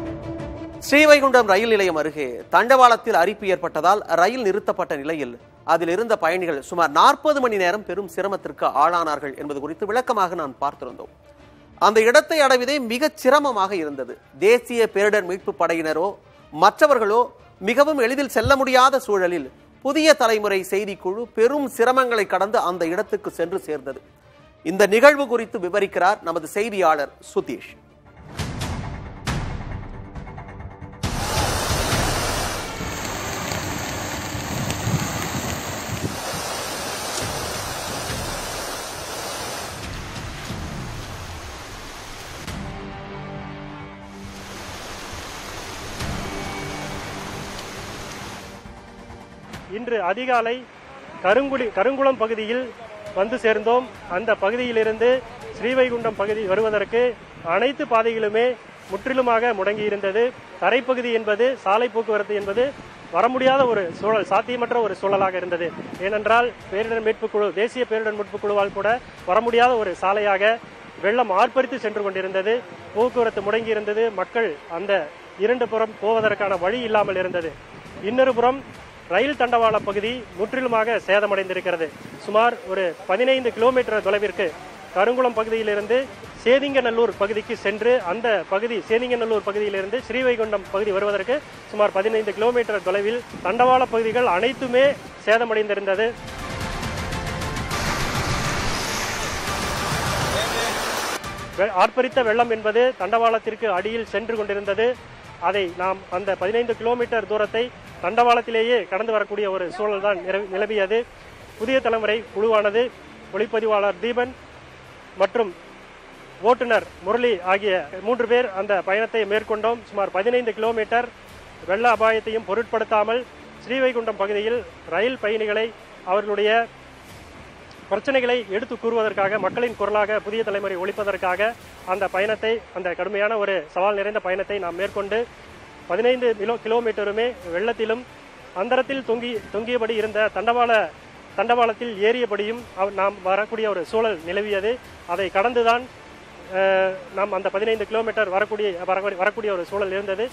Speaker 2: ஸ்ரீவைகுண்டம் ரயில் நிலையம் அருகே தண்டவாளத்தில் அரிப்பு ஏற்பட்டதால் ரயில் நிறுத்தப்பட்ட நிலையில் அதில் இருந்த பயணிகள் சுமார் நாற்பது மணி நேரம் பெரும் சிரமத்திற்கு ஆளானார்கள் என்பது குறித்து விளக்கமாக நான் பார்த்திருந்தோம் அந்த இடத்தை அடைவதே மிகச் சிரமமாக இருந்தது தேசிய பேரிடர் மீட்பு படையினரோ மற்றவர்களோ மிகவும் எளிதில் செல்ல முடியாத சூழலில் புதிய தலைமுறை செய்திக்குழு பெரும் சிரமங்களை கடந்து அந்த இடத்துக்கு சென்று சேர்ந்தது இந்த நிகழ்வு குறித்து விவரிக்கிறார் நமது செய்தியாளர் சுதீஷ்
Speaker 13: இன்று அதிகாலை கருங்குடி கருங்குளம் பகுதியில் வந்து சேர்ந்தோம் அந்த பகுதியிலிருந்து ஸ்ரீவைகுண்டம் பகுதி வருவதற்கு அனைத்து பாதைகளுமே முற்றிலுமாக முடங்கியிருந்தது தரைப்பகுதி என்பது சாலை போக்குவரத்து என்பது வர முடியாத ஒரு சூழல் சாத்தியமற்ற ஒரு சூழலாக இருந்தது ஏனென்றால் பேரிடர் மீட்பு குழு தேசிய பேரிடர் மீட்பு குழுவால் கூட வர முடியாத ஒரு சாலையாக வெள்ளம் ஆர்ப்பரித்து சென்று கொண்டிருந்தது போக்குவரத்து முடங்கியிருந்தது மக்கள் அந்த இரண்டு புறம் போவதற்கான வழி இல்லாமல் இருந்தது இன்னொரு புறம் ரயில் தண்டவாள பகுதி முற்றிலுமாக சேதமடைந்திருக்கிறது சுமார் ஒரு பதினைந்து கிலோமீட்டர் தொலைவிற்கு கருங்குளம் பகுதியிலிருந்து சேதிங்கநல்லூர் பகுதிக்கு சென்று அந்த பகுதி சேதிங்கநல்லூர் பகுதியிலிருந்து ஸ்ரீவைகுண்டம் பகுதி வருவதற்கு சுமார் பதினைந்து கிலோமீட்டர் தொலைவில் தண்டவாள பகுதிகள் அனைத்துமே சேதமடைந்திருந்தது வெ- ஆர்ப்பரித்த வெள்ளம் என்பது தண்டவாளத்திற்கு அடியில் சென்று கொண்டிருந்தது அதை நாம் அந்த பதினைந்து கிலோமீட்டர் தூரத்தை தண்டவாளத்திலேயே கடந்து வரக்கூடிய ஒரு சூழல் தான் நிலவியது புதிய தலைமுறை குழுவானது ஒளிப்பதிவாளர் தீபன் மற்றும் ஓட்டுநர் முரளி ஆகிய மூன்று பேர் அந்த பயணத்தை மேற்கொண்டோம் சுமார் பதினைந்து கிலோமீட்டர் வெள்ள அபாயத்தையும் பொருட்படுத்தாமல் ஸ்ரீவைகுண்டம் பகுதியில் ரயில் பயணிகளை அவர்களுடைய பிரச்சனைகளை எடுத்து கூறுவதற்காக மக்களின் குரலாக புதிய தலைமுறை ஒழிப்பதற்காக அந்த பயணத்தை அந்த கடுமையான ஒரு சவால் நிறைந்த பயணத்தை நாம் மேற்கொண்டு பதினைந்து கிலோ கிலோமீட்டருமே வெள்ளத்திலும் அந்தரத்தில் தொங்கி தொங்கியபடி இருந்த தண்டவாள தண்டவாளத்தில் ஏறியபடியும் அவ- நாம் வரக்கூடிய ஒரு சூழல் நிலவியது அதை கடந்துதான் அஹ், நாம் அந்த பதினைந்து கிலோமீட்டர் வரக்கூடிய வர- வரக்கூடிய ஒரு சூழல் இருந்தது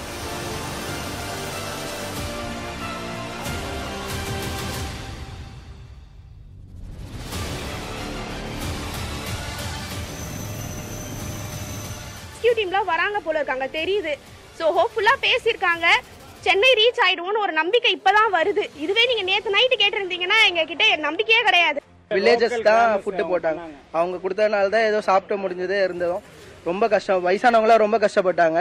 Speaker 5: ரெஸ்கியூ டீம்லாம் வராங்க போல இருக்காங்க தெரியுது ஸோ ஹோப்ஃபுல்லாக பேசியிருக்காங்க சென்னை ரீச் ஆயிடுவோம்னு ஒரு நம்பிக்கை இப்பதான் வருது இதுவே நீங்க நேத்து நைட்டு கேட்டிருந்தீங்கன்னா எங்க கிட்ட நம்பிக்கையே கிடையாது
Speaker 14: வில்லேஜஸ் தான் ஃபுட்டு போட்டாங்க அவங்க கொடுத்ததுனால தான் ஏதோ சாப்பிட்டு முடிஞ்சதே இருந்ததும் ரொம்ப கஷ்டம் வயசானவங்களாம் ரொம்ப கஷ்டப்பட்டாங்க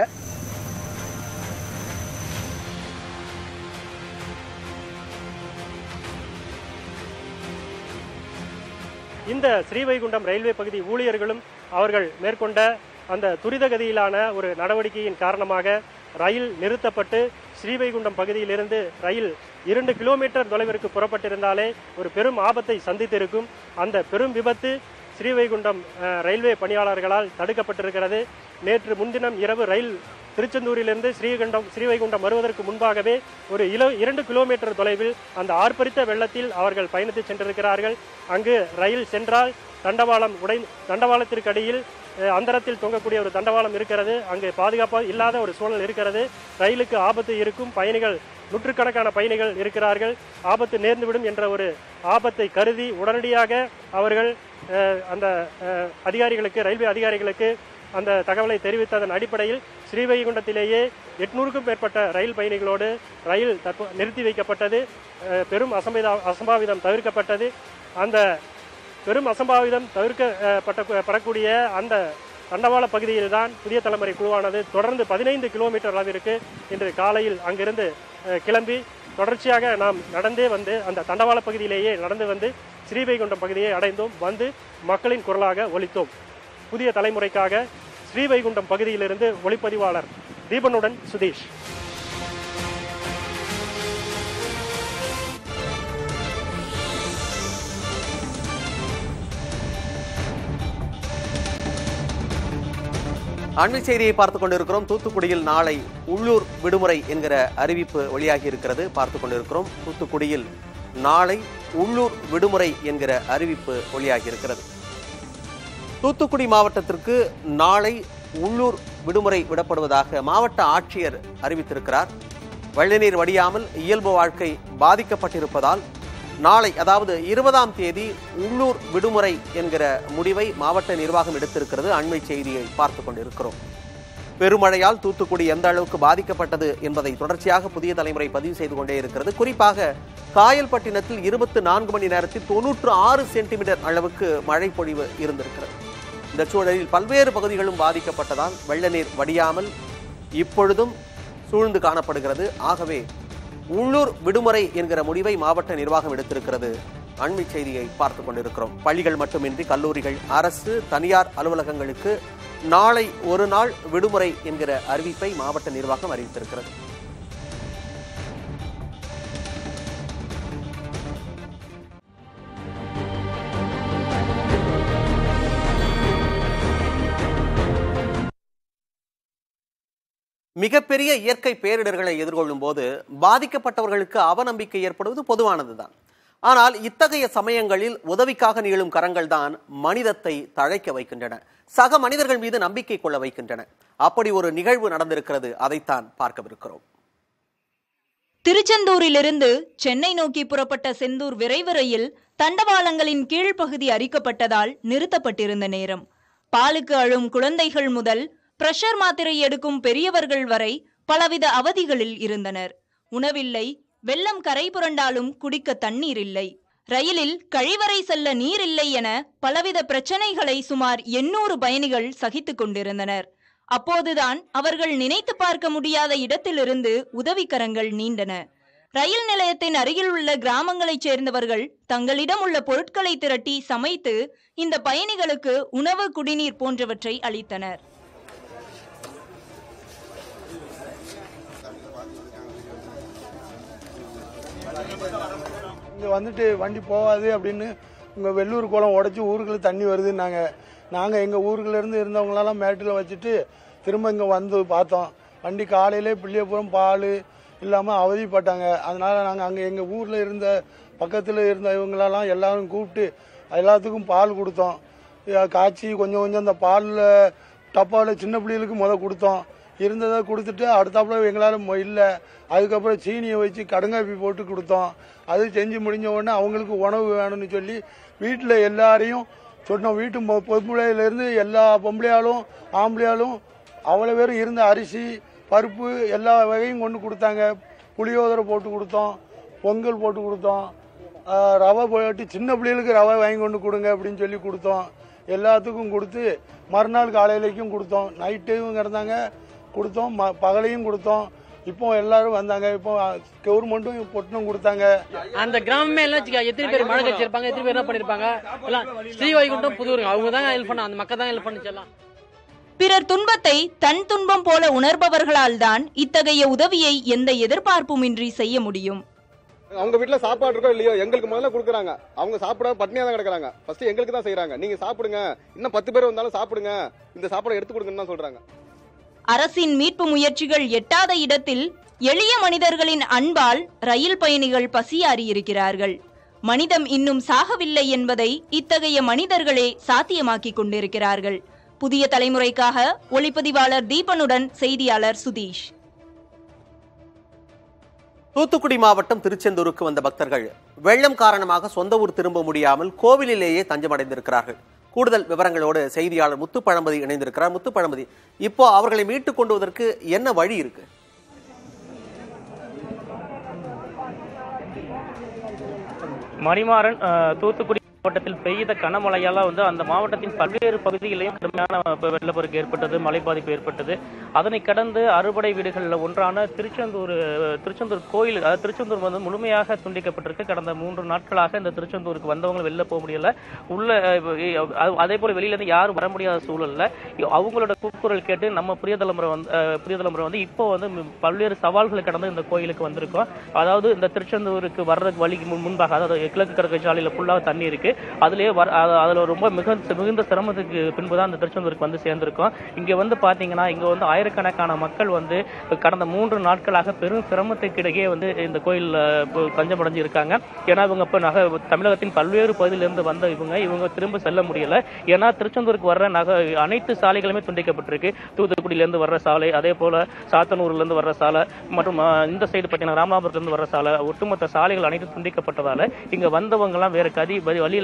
Speaker 13: இந்த ஸ்ரீவைகுண்டம் ரயில்வே பகுதி ஊழியர்களும் அவர்கள் மேற்கொண்ட அந்த துரிதகதியிலான ஒரு நடவடிக்கையின் காரணமாக ரயில் நிறுத்தப்பட்டு ஸ்ரீவைகுண்டம் பகுதியிலிருந்து ரயில் இரண்டு கிலோமீட்டர் தொலைவிற்கு புறப்பட்டிருந்தாலே ஒரு பெரும் ஆபத்தை சந்தித்திருக்கும் அந்த பெரும் விபத்து ஸ்ரீவைகுண்டம் அஹ், ரயில்வே பணியாளர்களால் தடுக்கப்பட்டிருக்கிறது நேற்று முன்தினம் இரவு ரயில் திருச்செந்தூரிலிருந்து ஸ்ரீகண்டம் ஸ்ரீவைகுண்டம் வருவதற்கு முன்பாகவே ஒரு இல இரண்டு கிலோமீட்டர் தொலைவில் அந்த ஆர்ப்பரித்த வெள்ளத்தில் அவர்கள் பயணித்து சென்றிருக்கிறார்கள் அங்கு ரயில் சென்றால் தண்டவாளம் உடை தண்டவாளத்திற்கு அடியில் அஹ், அந்தரத்தில் தொங்கக்கூடிய ஒரு தண்டவாளம் இருக்கிறது அங்கு பாதுகாப்பாக இல்லாத ஒரு சூழல் இருக்கிறது ரயிலுக்கு ஆபத்து இருக்கும் பயணிகள் நூற்றுக்கணக்கான பயணிகள் இருக்கிறார்கள் ஆபத்து நேர்ந்துவிடும் என்ற ஒரு ஆபத்தை கருதி உடனடியாக அவர்கள் அஹ், அந்த அஹ், அதிகாரிகளுக்கு ரயில்வே அதிகாரிகளுக்கு அந்த தகவலை தெரிவித்ததன் அடிப்படையில் ஸ்ரீவைகுண்டத்திலேயே எட்நூறுக்கும் மேற்பட்ட ரயில் பயணிகளோடு ரயில் தற்போ நிறுத்தி வைக்கப்பட்டது அஹ், பெரும் அசம்பிதா அசம்பாவிதம் தவிர்க்கப்பட்டது அந்த பெரும் அசம்பாவிதம் தவிர்க்கப்பட்ட படக்கூடிய அந்த தண்டவாள பகுதியில் தான் புதிய தலைமுறை குழுவானது தொடர்ந்து பதினைந்து கிலோமீட்டர் அளவிற்கு இன்று காலையில் அங்கிருந்து அஹ், கிளம்பி தொடர்ச்சியாக நாம் நடந்தே வந்து அந்த தண்டவாள பகுதியிலேயே நடந்து வந்து ஸ்ரீவைகுண்டம் பகுதியை அடைந்தோம் வந்து மக்களின் குரலாக ஒலித்தோம் புதிய தலைமுறைக்காக ஸ்ரீவைகுண்டம் பகுதியிலிருந்து ஒளிப்பதிவாளர் தீபனுடன் சுதீஷ்
Speaker 2: அண்மை செய்தியை பார்த்துக் கொண்டிருக்கிறோம் தூத்துக்குடியில் நாளை உள்ளூர் விடுமுறை என்கிற அறிவிப்பு வெளியாகி இருக்கிறது பார்த்துக் கொண்டிருக்கிறோம் தூத்துக்குடியில் நாளை உள்ளூர் விடுமுறை என்கிற அறிவிப்பு வெளியாகி இருக்கிறது தூத்துக்குடி மாவட்டத்திற்கு நாளை உள்ளூர் விடுமுறை விடப்படுவதாக மாவட்ட ஆட்சியர் அறிவித்திருக்கிறார் வெள்ளநீர் வடியாமல் இயல்பு வாழ்க்கை பாதிக்கப்பட்டிருப்பதால் நாளை அதாவது இருபதாம் தேதி உள்ளூர் விடுமுறை என்கிற முடிவை மாவட்ட நிர்வாகம் எடுத்திருக்கிறது அண்மை செய்தியை பார்த்துக் கொண்டிருக்கிறோம் பெருமழையால் தூத்துக்குடி எந்த அளவுக்கு பாதிக்கப்பட்டது என்பதை தொடர்ச்சியாக புதிய தலைமுறை பதிவு செய்து கொண்டே இருக்கிறது குறிப்பாக காயல்பட்டினத்தில் இருபத்தி நான்கு மணி நேரத்தில் தொன்னூற்று ஆறு சென்டிமீட்டர் அளவுக்கு மழை பொழிவு இருந்திருக்கிறது இந்த சூழலில் பல்வேறு பகுதிகளும் பாதிக்கப்பட்டதால் வெள்ள நீர் வடியாமல் இப்பொழுதும் சூழ்ந்து காணப்படுகிறது ஆகவே உள்ளூர் விடுமுறை என்கிற முடிவை மாவட்ட நிர்வாகம் எடுத்திருக்கிறது அண்மை செய்தியை பார்த்து கொண்டிருக்கிறோம் பள்ளிகள் மட்டுமின்றி கல்லூரிகள் அரசு தனியார் அலுவலகங்களுக்கு நாளை ஒரு நாள் விடுமுறை என்கிற அறிவிப்பை மாவட்ட நிர்வாகம் அறிவித்திருக்கிறது மிகப்பெரிய இயற்கை பேரிடர்களை எதிர்கொள்ளும் போது பாதிக்கப்பட்டவர்களுக்கு அவநம்பிக்கை ஏற்படுவது பொதுவானதுதான் ஆனால் இத்தகைய சமயங்களில் உதவிக்காக நீளும் கரங்கள் தான் மனிதத்தை தழைக்க வைக்கின்றன சக மனிதர்கள் மீது நம்பிக்கை கொள்ள வைக்கின்றன அப்படி ஒரு நிகழ்வு நடந்திருக்கிறது அதைத்தான் பார்க்கவிருக்கிறோம்
Speaker 15: திருச்செந்தூரிலிருந்து சென்னை நோக்கி புறப்பட்ட செந்தூர் விரைவு ரயில் தண்டவாளங்களின் கீழ்ப்பகுதி அரிக்கப்பட்டதால் நிறுத்தப்பட்டிருந்த நேரம் பாலுக்கு அழும் குழந்தைகள் முதல் பிரஷர் மாத்திரை எடுக்கும் பெரியவர்கள் வரை பலவித அவதிகளில் இருந்தனர் உணவில்லை வெள்ளம் கரை புரண்டாலும் குடிக்க தண்ணீர் இல்லை ரயிலில் கழிவறை செல்ல நீர் இல்லை என பலவித பிரச்சனைகளை சுமார் எண்ணூறு பயணிகள் சகித்துக் கொண்டிருந்தனர் அப்போதுதான் அவர்கள் நினைத்து பார்க்க முடியாத இடத்திலிருந்து உதவிக்கரங்கள் நீண்டன ரயில் நிலையத்தின் அருகில் உள்ள கிராமங்களைச் சேர்ந்தவர்கள் தங்களிடம் உள்ள பொருட்களை திரட்டி சமைத்து இந்த பயணிகளுக்கு உணவு குடிநீர் போன்றவற்றை அளித்தனர்
Speaker 16: இங்கே வந்துட்டு வண்டி போகாது அப்படின்னு இங்கே வெள்ளூர் குளம் உடச்சி ஊருக்குள்ள தண்ணி வருதுன்னாங்க நாங்கள் எங்கள் ஊருக்குள்ள இருந்து இருந்தவங்களெல்லாம் மேட்டில் வச்சுட்டு திரும்ப இங்கே வந்து பார்த்தோம் வண்டி காலையிலே பிள்ளையபுரம் பால் இல்லாமல் அவதிப்பட்டாங்க அதனால நாங்கள் அங்கே எங்கள் ஊரில் இருந்த பக்கத்தில் இருந்த இவங்களெல்லாம் எல்லாரும் கூப்பிட்டு எல்லாத்துக்கும் பால் கொடுத்தோம் அஹ் காய்ச்சி கொஞ்சம் கொஞ்சம் அந்த பாலில் டப்பாவில் சின்ன பிள்ளைகளுக்கு முத கொடுத்தோம் இருந்ததை கொடுத்துட்டு அடுத்தாப்புல எங்களால் இல்லை அதுக்கப்புறம் சீனியை வச்சு கடுங்காப்பி போட்டு கொடுத்தோம் அது செஞ்சு முடிஞ்ச உடனே அவங்களுக்கு உணவு வேணும்னு சொல்லி வீட்டில் எல்லாரையும் சொன்னோம் வீட்டு பொ- பொம்பளையிலேருந்து எல்லா பொம்பளையாலும் ஆம்பளையாலும் அவ்வளோ பேரும் இருந்த அரிசி பருப்பு எல்லா வகையும் கொண்டு கொடுத்தாங்க புளியோதரை போட்டு கொடுத்தோம் பொங்கல் போட்டு கொடுத்தோம் ஆஹ் ரவை போட்டு சின்ன பிள்ளைகளுக்கு ரவை வாங்கி கொண்டு கொடுங்க அப்படின்னு சொல்லி கொடுத்தோம் எல்லாத்துக்கும் கொடுத்து மறுநாள் காலையிலைக்கும் கொடுத்தோம் நைட்டும் கிடந்தாங்க கொடுத்தோம் ம பகலையும் கொடுத்தோம் இப்போ எல்லாரும் வந்தாங்க இப்போ கவர்மெண்ட்டும் பொட்டணும் கொடுத்தாங்க
Speaker 17: அந்த கிராமமே எல்லாம் வச்சுக்க, எத்தனை பேர் மழை கழிச்சிருப்பாங்க எத்தனை பேர் என்ன பண்ணிருப்பாங்க எல்லாம் ஸ்ரீவைகுண்டம் புதூர் அவங்க தான் ஹெல்ப் பண்ண அந்த மக்கள் தான் ஹெல்ப் பண்ணுச்சு எல்லாம்
Speaker 15: பிறர் துன்பத்தை தன் துன்பம் போல உணர்பவர்களால் தான் இத்தகைய உதவியை எந்த எதிர்பார்ப்புமின்றி செய்ய முடியும்
Speaker 18: அவங்க வீட்ல சாப்பாடு இருக்கோ இல்லையோ எங்களுக்கு முதல்ல கொடுக்குறாங்க அவங்க சாப்பிட பட்னியா தான் கிடக்குறாங்க ஃபர்ஸ்ட் எங்களுக்கு தான் செய்றாங்க நீங்க சாப்பிடுங்க இன்னும் பத்து பேர் வந்தாலும் சாப்பிடுங்க இந்த சாப்பாடை எடுத்து கொடுங்கன்னு தான் சொல்றாங்க
Speaker 15: அரசின் மீட்பு முயற்சிகள் எட்டாத இடத்தில் எளிய மனிதர்களின் அன்பால் ரயில் பயணிகள் பசியாறி இருக்கிறார்கள் மனிதம் இன்னும் சாகவில்லை என்பதை இத்தகைய மனிதர்களே சாத்தியமாக்கிக் கொண்டிருக்கிறார்கள் புதிய தலைமுறைக்காக ஒளிப்பதிவாளர் தீபனுடன் செய்தியாளர் சுதீஷ்
Speaker 2: தூத்துக்குடி மாவட்டம் திருச்செந்தூருக்கு வந்த பக்தர்கள் வெள்ளம் காரணமாக சொந்த ஊர் திரும்ப முடியாமல் கோவிலிலேயே தஞ்சமடைந்திருக்கிறார்கள் கூடுதல் விவரங்களோடு செய்தியாளர் முத்துப்பழம்பதி இணைந்திருக்கிறார் முத்துப்பழம்பதி இப்போ அவர்களை மீட்டுக் கொண்டு வருவதற்கு என்ன வழி இருக்கு
Speaker 3: மணிமாறன் அஹ், தூத்துக்குடி மாவட்டத்தில் பெய்த கனமழையால வந்து அந்த மாவட்டத்தின் பல்வேறு பகுதிகளிலும் கடுமையான வெ- வெள்ளப்பெருக்கு ஏற்பட்டது மழை பாதிப்பு ஏற்பட்டது அதனை கடந்து அறுபடை வீடுகளில் ஒன்றான திருச்செந்தூர் அஹ், திருச்செந்தூர் கோயில் அதாவது திருச்செந்தூர் வந்து முழுமையாக துண்டிக்கப்பட்டிருக்கு கடந்த மூன்று நாட்களாக இந்த திருச்செந்தூருக்கு வந்தவங்க வெளில போக முடியல உள்ள அஹ், அஹ், அதே போல வெளியில இருந்து யாரும் வர முடியாத சூழல்ல அவங்களோட கூக்குரல் கேட்டு நம்ம புதிய தலைமுறை வந்து அஹ், புதிய தலைமுறை வந்து இப்போ வந்து மி- பல்வேறு சவால்களை கடந்து இந்த கோயிலுக்கு வந்திருக்கோம் அதாவது இந்த திருச்செந்தூருக்கு வர்றதுக்கு வழிக்கு முன்- முன்பாக அதாவது கிழக்கு கடற்கரை சாலையில ஃபுல்லாக தண்ணி இருக்கு அதுலயே வர அது- அதுல ரொம்ப மிகுந்த மிகுந்த சிரமத்துக்கு பின்பு தான் இந்த திருச்செந்தூருக்கு வந்து சேர்ந்திருக்கோம் இங்க வந்து பாத்தீங்கன்னா இங்க வந்து ஆயிரக்கணக்கான மக்கள் வந்து கடந்த மூன்று நாட்களாக பெரும் சிரமத்துக்கு இடையே வந்து இந்த கோயில்ல இப்போ தஞ்சமடைஞ்சு இருக்காங்க ஏன்னா இவங்க இப்போ நக தமிழகத்தின் பல்வேறு பகுதியிலிருந்து வந்த இவங்க இவங்க திரும்ப செல்ல முடியல ஏன்னா திருச்செந்தூருக்கு வர்ற நக அனைத்து சாலைகளுமே துண்டிக்கப்பட்டிருக்கு தூத்துக்குடியில இருந்து வர்ற சாலை அதே போல சாத்தனூர்ல இருந்து வர்ற சாலை மற்றும் அஹ், இந்த சைடு பார்த்தீங்கன்னா ராமநாதபுரத்துல இருந்து வர்ற சாலை ஒட்டுமொத்த சாலைகள் அனைத்தும் துண்டிக்கப்பட்டதால இங்க வந்தவங்க எல்லாம் வேற கதி வழி வழி இல்லாம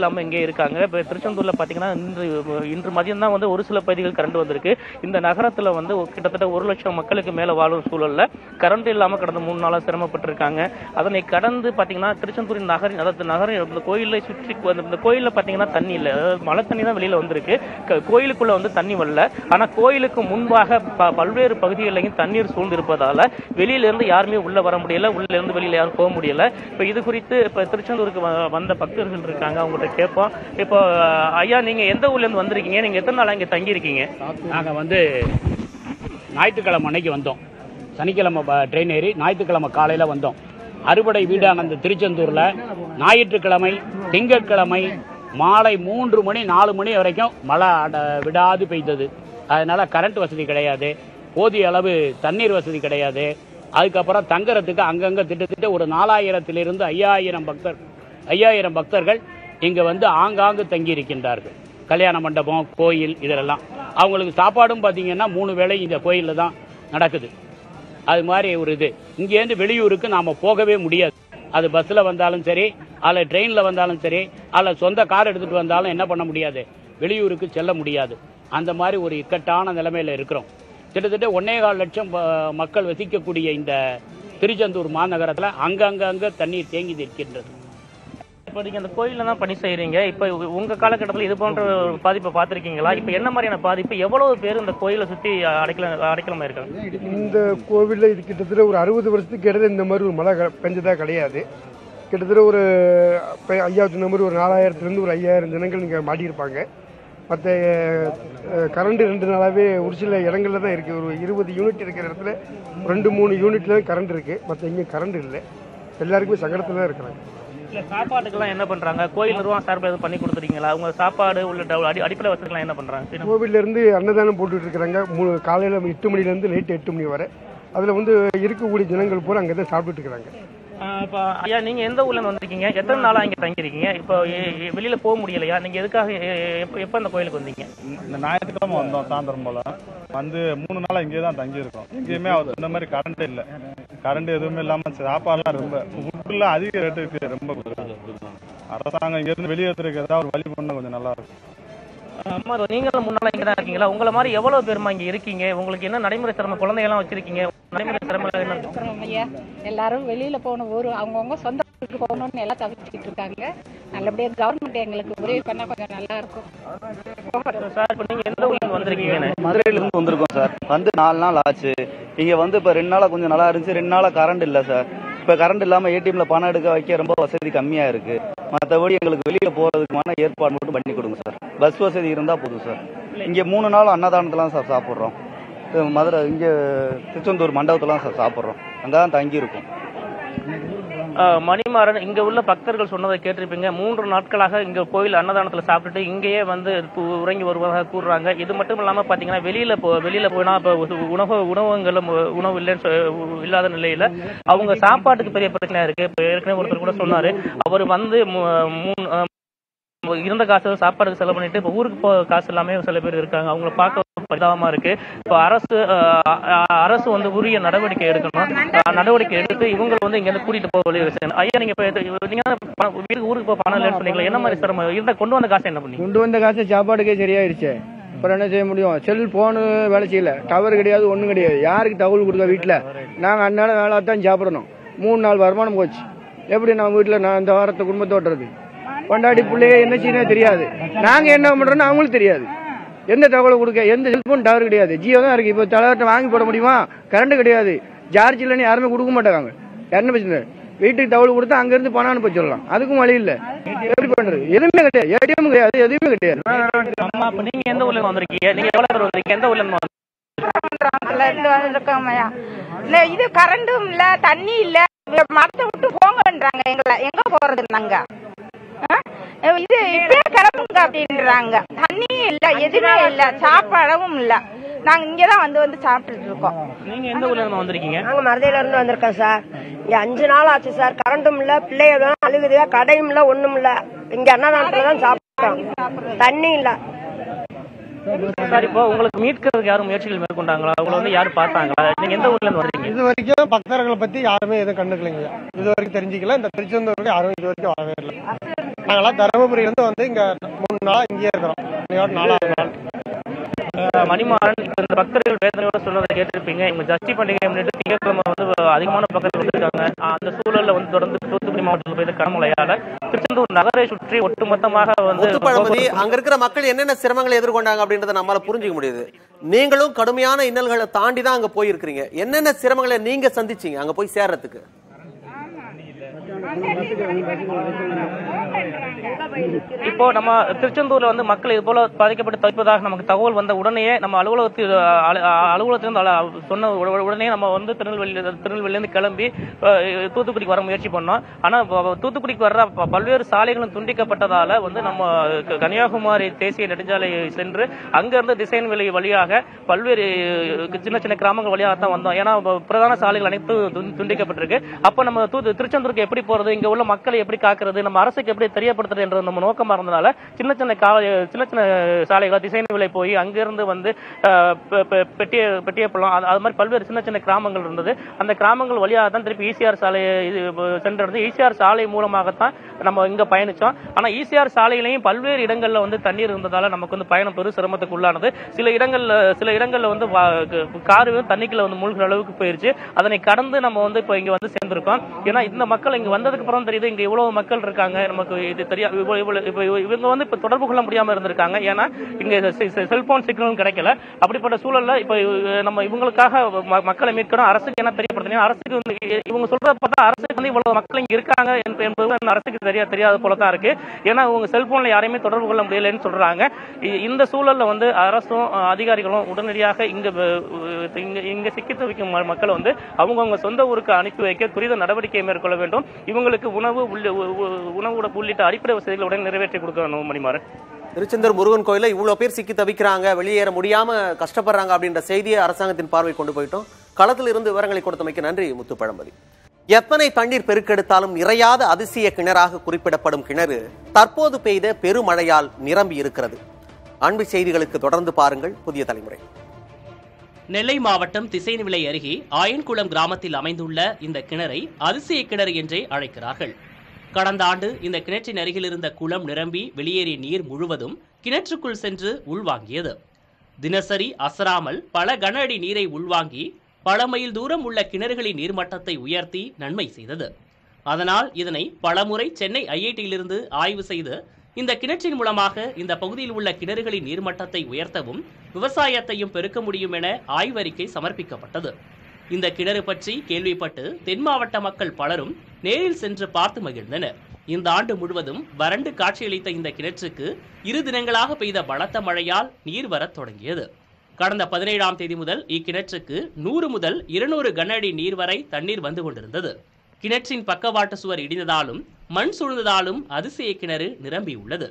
Speaker 19: இல்லாம இங்கே இருக்காங்க இப்போ திருச்செந்தூர்ல பாத்தீங்கன்னா இன்று இன்று மதியம் தான் வந்து ஒரு சில பகுதிகள் கரண்ட் வந்திருக்கு இந்த நகரத்துல வந்து ஒரு- கிட்டத்தட்ட ஒரு லட்சம் மக்களுக்கு மேல வாழும் சூழல்ல கரண்ட் இல்லாம கடந்த மூணு நாளா சிரமப்பட்டிருக்காங்க அதனை கடந்து பாத்தீங்கன்னா திருச்செந்தூரின் நகரின் அதாவது நகரின் இந்த கோயிலை சுற்றி வந்து இந்த கோயில்ல பாத்தீங்கன்னா தண்ணி இல்ல அதாவது மழை தண்ணி தான் வெளியில வந்திருக்கு க- கோயிலுக்குள்ள வந்து தண்ணி வரல ஆனா கோயிலுக்கு முன்பாக ப- பல்வேறு பகுதிகளிலையும் தண்ணீர் சூழ்ந்திருப்பதால வெளியில இருந்து யாருமே உள்ள வர முடியல உள்ள இருந்து வெளியில யாரும் போக முடியல இப்ப இது குறித்து இப்ப திருச்செந்தூருக்கு வ- வந்த பக்தர்கள் இருக்காங்க அவங்கள்ட்ட கேட்போம் இப்போ அஹ், ஐயா நீங்க எந்த ஊர்ல இருந்து வந்திருக்கீங்க நீங்க எத்தனை நாளா இங்க தங்கி இருக்கீங்க
Speaker 20: நாங்க வந்து ஞாயிற்றுக்கிழமை அன்னைக்கு வந்தோம் சனிக்கிழமை ப- ட்ரெயின் ஏறி ஞாயிற்றுக்கிழமை காலையில வந்தோம் அறுபடை வீடான அந்த திருச்செந்தூர்ல ஞாயிற்றுக்கிழமை திங்கட்கிழமை மாலை மூன்று மணி நாலு மணி வரைக்கும் மழை அட- விடாது பெய்தது அதனால கரண்ட் வசதி கிடையாது போதிய அளவு தண்ணீர் வசதி கிடையாது அதுக்கப்புறம் தங்குறதுக்கு அங்கங்க திட்டத்திட்ட ஒரு நாலாயிரத்திலிருந்து ஐயாயிரம் பக்தர் ஐயாயிரம் பக்தர்கள் இங்க வந்து ஆங்காங்கு தங்கி இருக்கின்றார்கள் கல்யாண மண்டபம் கோயில் இதெல்லாம் அவங்களுக்கு சாப்பாடும் பார்த்தீங்கன்னா மூணு வேளை இந்த கோயிலில் தான் நடக்குது அது மாதிரி ஒரு இது இங்கேருந்து வெளியூருக்கு நாம் போகவே முடியாது அது பஸ்ஸில் வந்தாலும் சரி அல்ல ட்ரெயினில் வந்தாலும் சரி அல்ல சொந்த கார் எடுத்துகிட்டு வந்தாலும் என்ன பண்ண முடியாது வெளியூருக்கு செல்ல முடியாது அந்த மாதிரி ஒரு இக்கட்டான நிலைமையில் இருக்கிறோம் கிட்டத்தட்ட ஒன்னே கால் லட்சம் ப- மக்கள் வசிக்கக்கூடிய இந்த திருச்செந்தூர் மாநகரத்தில் அங்கங்க தண்ணீர் தேங்கி நிற்கின்றது
Speaker 19: இப்போ நீங்க அந்த கோயில்ல தான் பணி செய்றீங்க இப்போ உ- உங்க காலகட்டத்தில் இது போன்ற ஒரு பாதிப்பை பார்த்திருக்கீங்களா இப்போ என்ன மாதிரியான பாதிப்பு எவ்வளவு பேர் இந்த கோயிலை சுத்தி அடைக்கல அடைக்கலமா இருக்காங்க
Speaker 21: இந்த கோவிலில் இது கிட்டத்தட்ட ஒரு அறுபது வருஷத்துக்கு இடையில இந்த மாதிரி ஒரு மழை க- பெஞ்சதா கிடையாது கிட்டத்தட்ட ஒரு இப்போ ஐயா சொன்ன மாதிரி ஒரு நாலாயிரத்துலேருந்து ஒரு ஐயாயிரம் ஜனங்கள் இங்கே மாட்டியிருப்பாங்க மற்ற கரண்ட் ரெண்டு நாளாகவே ஒரு சில இடங்கள்ல தான் இருக்குது ஒரு இருபது யூனிட் இருக்கிற இடத்துல ரெண்டு மூணு யூனிட்ல கரண்ட் இருக்குது மற்ற எங்கேயும் கரண்ட் இல்லை எல்லாருக்குமே சங்கடத்தில் தான் இருக்கிறாங்க
Speaker 19: இல்ல சாப்பாட்டுக்கெல்லாம் என்ன பண்றாங்க கோயில் நிர்வாகம் சார்பில் எதுவும் பண்ணி கொடுத்துறீங்களா அவங்க சாப்பாடு உள்ள அடி அடிப்படை வசதிகள்லாம் என்ன பண்றாங்க
Speaker 21: கோவில்ல இருந்து அன்னதானம் போட்டுட்டு இருக்கிறாங்க மூணு காலையில் எட்டு மணிலேருந்து நைட்டு எட்டு மணி வரை அதில் வந்து இருக்கக்கூடிய ஜனங்கள் பூரா அங்கே தான் சாப்பிட்டுட்டு இருக்கிறாங்க
Speaker 19: ஆஹ் இப்போ ஐயா நீங்க எந்த ஊர்ல இருந்து வந்திருக்கீங்க எத்தனை நாளா இங்க தங்கியிருக்கீங்க இப்போ எ- எ- வெளியில போக முடியலையா நீங்க எதுக்காக எ- எ- எப்ப எப்ப இந்த கோயிலுக்கு வந்தீங்க
Speaker 22: இந்த ஞாயிற்றுக்கிழமை வந்தோம் சாயந்தரம் போல வந்து மூணு நாளா இங்கே தான் தங்கி இருக்கோம் எங்கேயுமே அது- இந்த மாதிரி கரண்ட் இல்லை கரண்ட் எதுவுமே இல்லாம சாப்பாடுலாம் ரொம்ப ஃபுட்டுலாம் அதிக ரேட்டுக்கு ரொம்ப கொடுக்குறாங்க அரசாங்கம் இங்கேருந்து வெளியேற்றுறதுக்கு ஏதாவது ஒரு வழி பண்ணால் கொஞ்சம் நல்லா இருக்கும்
Speaker 19: அம்மா நீங்களும் முன்னால இங்க தான் இருக்கீங்களா உங்களை மாதிரி எவ்வளவு பேருமா இங்க இருக்கீங்க உங்களுக்கு என்ன நடைமுறை சிரமம் குழந்தைகள்லாம் வச்சிருக்கீங்க நடைமுறை சிரமம் என்ன இருக்கு?
Speaker 23: இருக்கிறோம் ஐயா எல்லாரும் வெளியில போகணும் ஊர் அவங்கவுங்க சொந்த ஊருக்கு போகணும்னு எல்லாம் தவிச்சிட்டு இருக்காங்க நல்லபடியா கவர்மெண்ட் எங்களுக்கு உதவி பண்ணா கொஞ்சம் நல்லா இருக்கும்
Speaker 19: சார் இப்போ நீங்க எந்த ஊர்ல இருந்து வந்திருக்கீங்கன்னு
Speaker 24: மதுரையில இருந்து வந்திருக்கோம் சார் வந்து நாலு நாள் ஆச்சு இங்க வந்து இப்ப ரெண்டு நாளா கொஞ்சம் நல்லா இருந்துச்சு ரெண்டு நாளா கரண்ட் இல்ல சார் இப்ப கரண்ட் இல்லாம ஏடிஎம்ல பணம் எடுக்க வைக்க ரொம்ப வசதி கம்மியா இருக்கு மத்தபடி எங்களுக்கு வெளியில போறதுக்கான ஏற்பாடு மட்டும் பண்ணி கொடுங்க சார் பஸ் வசதி இருந்தா போதும் சார் இங்க மூணு நாள் அன்னதானத்துல தான் சார் சாப்பிடுறோம் இது மதுரை இங்க திருச்செந்தூர் மண்டபத்துல தான் சார் சாப்பிடுறோம் அங்கதான் தங்கி இருக்கோம்
Speaker 19: ஆஹ் மணிமாறன் இங்க உள்ள பக்தர்கள் சொன்னதை கேட்டிருப்பீங்க மூன்று நாட்களாக இங்க கோயில் அன்னதானத்துல சாப்பிட்டுட்டு இங்கேயே வந்து து- உறங்கி வருவதாக கூறுறாங்க இது மட்டும் இல்லாம பாத்தீங்கன்னா வெளியில போ வெளியில போனா இப்ப உ- உணவு உணவகங்களும் உணவு இல்லைன்னு சொ- இல்லாத நிலையில அவங்க சாப்பாட்டுக்கு பெரிய பிரச்சனையா இருக்கு இப்ப ஏற்கனவே ஒருத்தர் கூட சொன்னாரு அவர் வந்து மூ- மூணு ஆஹ் இருந்த காசு சாப்பாடுக்கு செலவு பண்ணிட்டு இப்ப ஊருக்கு போக காசு இல்லாம சில பேர் இருக்காங்க அவங்கள பார்க்க பரிதாபமா இருக்கு இப்ப அரசு ஆஹ் அ- அரசு வந்து உரிய நடவடிக்கை எடுக்கணும் ஆஹ் நடவடிக்கை எடுத்து இவங்களை வந்து இங்க இருந்து கூட்டிட்டு போக வெளியே வச்சு ஐயா நீங்க இப்ப இது- நீங்க ப- வீட்டுக்கு ஊருக்கு போக பணம் இல்லைன்னு சொன்னீங்களா என்ன மாதிரி சிரமம் இருந்த கொண்டு வந்த காசை என்ன பண்ணி
Speaker 14: கொண்டு வந்த காசு சாப்பாடுக்கே சரியாயிருச்சு அப்புறம் என்ன செய்ய முடியும் செல் போனு வேலை செய்யல டவர் கிடையாது ஒன்றும் கிடையாது யாருக்கு தகவல் கொடுக்க வீட்டில் நாங்கள் அன்னால வேலை தான் சாப்பிடணும் மூணு நாள் வருமானம் போச்சு எப்படி நம்ம வீட்டில் நான் இந்த வாரத்தை குடும்பத்தை ஓட்டுறது கொண்டாடி பிள்ளைய என்ன செய்யணும் தெரியாது நாங்கள் என்ன பண்ணுறோன்னு அவங்களுக்கு தெரியாது எந்த தகவல் கொடுக்க எந்த செல்போன் டவர் கிடையாது ஜியோ தான் இருக்கு இப்போ தலைவர்கிட்ட வாங்கி போட முடியுமா கரண்ட் கிடையாது சார்ஜ் இல்லைன்னு யாருமே கொடுக்க மாட்டாங்க என்ன பிரச்சனை வீட்டுக்கு தகவல் கொடுத்தா அங்கிருந்து பணம் அனுப்ப சொல்லலாம் அதுக்கும் வழி இல்லை எப்படி பண்றது எதுவுமே கிடையாது ஏடிஎம் கிடையாது எதுவுமே கிடையாது
Speaker 19: அம்மா இப்ப நீங்க எந்த ஊர்ல இருந்து வந்திருக்கீங்க நீங்க எவ்வளவு பேர் வந்திருக்கீங்க எந்த ஊர்ல இருந்து வந்திருக்கீங்க?
Speaker 25: இருந்து வந்திருக்கோம்யா இல்ல இது கரண்டும் இல்ல தண்ணி இல்ல மரத்தை விட்டு போங்கன்றாங்க எங்களை எங்க போறது நாங்க ஆ? இது இப்பயே கிளம்புங்க அப்படின்றாங்க தண்ணியும் இல்ல எதுவுமே இல்ல சாப்பாடவும் இல்ல நாங்க இங்கதான் வந்து வந்து சாப்பிட்டுட்டு இருக்கோம்
Speaker 19: நீங்க எந்த ஊர்ல இருந்து வந்திருக்கீங்க
Speaker 26: நாங்க மருதையில இருந்து வந்திருக்கோம் சார் இங்க அஞ்சு நாள் ஆச்சு சார் கரண்டும் இல்ல பிள்ளைங்க அழுகுது கடையும் இல்ல ஒண்ணும் இல்ல இங்க அன்னதானத்துல தான் சாப்பிட்டோம் தண்ணி இல்ல
Speaker 19: சார் இப்போ உங்களுக்கு மீட்கிறதுக்கு யாரும் முயற்சிகள் மேற்கொண்டாங்களா உங்களை வந்து யாரும் பார்த்தாங்களா நீங்க எந்த ஊர்ல இருந்து வந்தீங்க
Speaker 21: இது வரைக்கும் பக்தர்களை பத்தி யாருமே எதுவும் கண்டுக்கலைங்க இது வரைக்கும் தெரிஞ்சுக்கல இந்த திருச்செந்தூருக்கு யாரும் இது வரைக்கும் வரவே இல்லை
Speaker 1: நாங்களாம் தருமபுரியிலேருந்து வந்து இங்கே மூணு நாளாக இங்கேயே இருக்கிறோம் இன்னையோட நாலாவது நாள்
Speaker 19: அஹ் மணிமாறன் இப்ப இந்த பக்தர்கள் வேதனையோட சொன்னதை கேட்டிருப்பீங்க இவங்க ஜஸ்டி பண்டிகை முன்னிட்டு திங்கட்கிழமை வந்து அதிகமான பக்தர்கள் வந்திருக்காங்க அஹ் அந்த சூழல்ல வந்து தொடர்ந்து தூத்துக்குடி மாவட்டத்தில் பெய்த கனமழையால திருச்செந்தூர் நகரை சுற்றி ஒட்டுமொத்தமாக வந்து
Speaker 2: முத்துப்பழமதி அங்க இருக்கிற மக்கள் என்னென்ன சிரமங்களை எதிர்கொண்டாங்க அப்படின்றத நம்மளால புரிஞ்சுக்க முடியுது நீங்களும் கடுமையான இன்னல்களை தாண்டி தான் அங்க போயிருக்கிறீங்க என்னென்ன சிரமங்களை நீங்க சந்திச்சீங்க அங்க போய் சேர்றதுக்கு
Speaker 19: இப்போ நம்ம திருச்செந்தூர்ல வந்து மக்கள் இது போல பாதிக்கப்பட்டு தவிப்பதாக நமக்கு தகவல் வந்த உடனே நம்ம அலுவலகத்தில் அலு- அலுவலகத்திலிருந்து அல- சொன்ன உட- உடனே நம்ம வந்து திருநெல்வேலி திருநெல்வேலியிலிருந்து கிளம்பி அஹ், தூத்துக்குடிக்கு வர முயற்சி பண்ணோம் ஆனா வ- தூத்துக்குடிக்கு வர்ற ப- பல்வேறு சாலைகளும் துண்டிக்கப்பட்டதால வந்து நம்ம க- கன்னியாகுமரி தேசிய நெடுஞ்சாலை சென்று அங்க இருந்து திசையன்வெளி வழியாக பல்வேறு சின்ன சின்ன கிராமங்கள் வழியாக தான் வந்தோம் ஏன்னா ப- பிரதான சாலைகள் அனைத்தும் துண்- துண்டிக்கப்பட்டிருக்கு அப்ப நம்ம தூத்து திருச்செந்தூருக்கு எப்படி போறது இங்க உள்ள மக்களை எப்படி காக்குறது நம்ம அரசுக்கு எப்படி தெரியப்படுத்துறது என்ற நம்ம நோக்கமா இருந்தனால சின்ன சின்ன கா சின்ன சின்ன சாலைகள் திசையன்விலை போய் அங்கிருந்து வந்து அஹ், பெ- பெ- பெட்டிய பெட்டியப்பள்ளம் அது அது மாதிரி பல்வேறு சின்ன சின்ன கிராமங்கள் இருந்தது அந்த கிராமங்கள் வழியாக தான் திருப்பி ஈசிஆர் சாலை இது சென்றது ஈசிஆர் சாலை மூலமாகத்தான் நம்ம இங்க பயணிச்சோம் ஆனா ஈசிஆர் சாலையிலையும் பல்வேறு இடங்கள்ல வந்து தண்ணீர் இருந்ததால நமக்கு வந்து பயணம் பெரும் சிரமத்துக்கு உள்ளானது சில இடங்கள்ல சில இடங்கள்ல வந்து வா- க- காரு வந்து தண்ணிக்குள்ள வந்து மூழ்கிற அளவுக்கு போயிருச்சு அதனை கடந்து நம்ம வந்து இப்போ இங்க வந்து சேர்ந்திருக்கோம் ஏன்னா இந்த மக்கள் இங்க வந்ததுக்கு அப்புறம் தெரியுது இங்க இவ்வளவு மக்கள் இருக்காங்க நமக்கு இது தெரியா இவ்வளவு- இவ்வளவு- இப்போ இவங்க வந்து இப்ப தொடர்பு கொள்ள முடியாம இருந்திருக்காங்க ஏன்னா இங்க செல்போன் சிக்னலும் கிடைக்கல அப்படிப்பட்ட சூழல்ல இப்ப இவ- நம்ம இவங்களுக்காக ம- மக்களை மீட்கணும் அரசுக்கு என்ன தெரியப்படுத்தணும் அரசுக்கு வந்து இ- இவங்க சொல்றத பார்த்தா அரசுக்கு வந்து இவ்வளவு மக்கள் இங்க இருக்காங்க என்ப- என்பது வந்து அரசுக்கு தெரியா தெரியாத போல தான் இருக்கு ஏன்னா இவங்க செல்போன்ல யாரையுமே தொடர்பு கொள்ள முடியலன்னு சொல்றாங்க இ- இந்த சூழல்ல வந்து அரசும் அஹ், அதிகாரிகளும் உடனடியாக இங்க வ- வ- இங்க இங்க சிக்கி தவிக்கும் ம- மக்களை வந்து அவங்கவங்க சொந்த ஊருக்கு அனுப்பி வைக்க துரித நடவடிக்கை மேற்கொள்ள வேண்டும் இவங்களுக்கு உணவு உள்ள உ- உ- உணவு உள்ளிட்ட அடிப்படை வசதிகளை உடனே நிறைவேற்றி கொடுக்கணும் மணிமாறன்
Speaker 2: திருச்செந்தூர் முருகன் கோயில இவ்வளவு பேர் சிக்கி தவிக்கிறாங்க வெளியேற முடியாம கஷ்டப்படுறாங்க அப்படின்ற செய்தியை அரசாங்கத்தின் பார்வை கொண்டு போயிட்டோம் களத்தில் இருந்து விவரங்களை கொடுத்தமைக்கு நன்றி முத்துப்பழம்பதி எத்தனை தண்ணீர் பெருக்கெடுத்தாலும் நிறையாத அதிசய கிணறாக குறிப்பிடப்படும் கிணறு தற்போது பெய்த பெருமழையால் நிரம்பி இருக்கிறது அன்பு செய்திகளுக்கு தொடர்ந்து பாருங்கள் புதிய தலைமுறை
Speaker 3: நெல்லை மாவட்டம் திசைநிலை அருகே ஆயன்குளம் கிராமத்தில் அமைந்துள்ள இந்த கிணறை அதிசய கிணறு என்றே அழைக்கிறார்கள் கடந்த ஆண்டு இந்த கிணற்றின் அருகில் இருந்த குளம் நிரம்பி வெளியேறிய நீர் முழுவதும் கிணற்றுக்குள் சென்று உள்வாங்கியது தினசரி அசராமல் பல கன அடி நீரை உள்வாங்கி பல மைல் தூரம் உள்ள கிணறுகளின் நீர்மட்டத்தை உயர்த்தி நன்மை செய்தது அதனால் இதனை பலமுறை சென்னை ஐஐடியிலிருந்து ஆய்வு செய்து இந்த கிணற்றின் மூலமாக இந்த பகுதியில் உள்ள கிணறுகளின் நீர்மட்டத்தை உயர்த்தவும் விவசாயத்தையும் பெருக்க முடியும் என ஆய்வறிக்கை சமர்ப்பிக்கப்பட்டது இந்த கிணறு பற்றி கேள்விப்பட்டு தென் மாவட்ட மக்கள் பலரும் நேரில் சென்று பார்த்து மகிழ்ந்தனர் இந்த ஆண்டு முழுவதும் வறண்டு காட்சியளித்த இந்த கிணற்றுக்கு இரு தினங்களாக பெய்த பலத்த மழையால் நீர் வரத் தொடங்கியது கடந்த பதினேழாம் தேதி முதல் இக்கிணற்றுக்கு நூறு முதல் இருநூறு கன அடி நீர் வரை தண்ணீர் வந்து கொண்டிருந்தது கிணற்றின் பக்கவாட்டு சுவர் இடிந்ததாலும் மண் சூழ்ந்ததாலும் அதிசய கிணறு நிரம்பியுள்ளது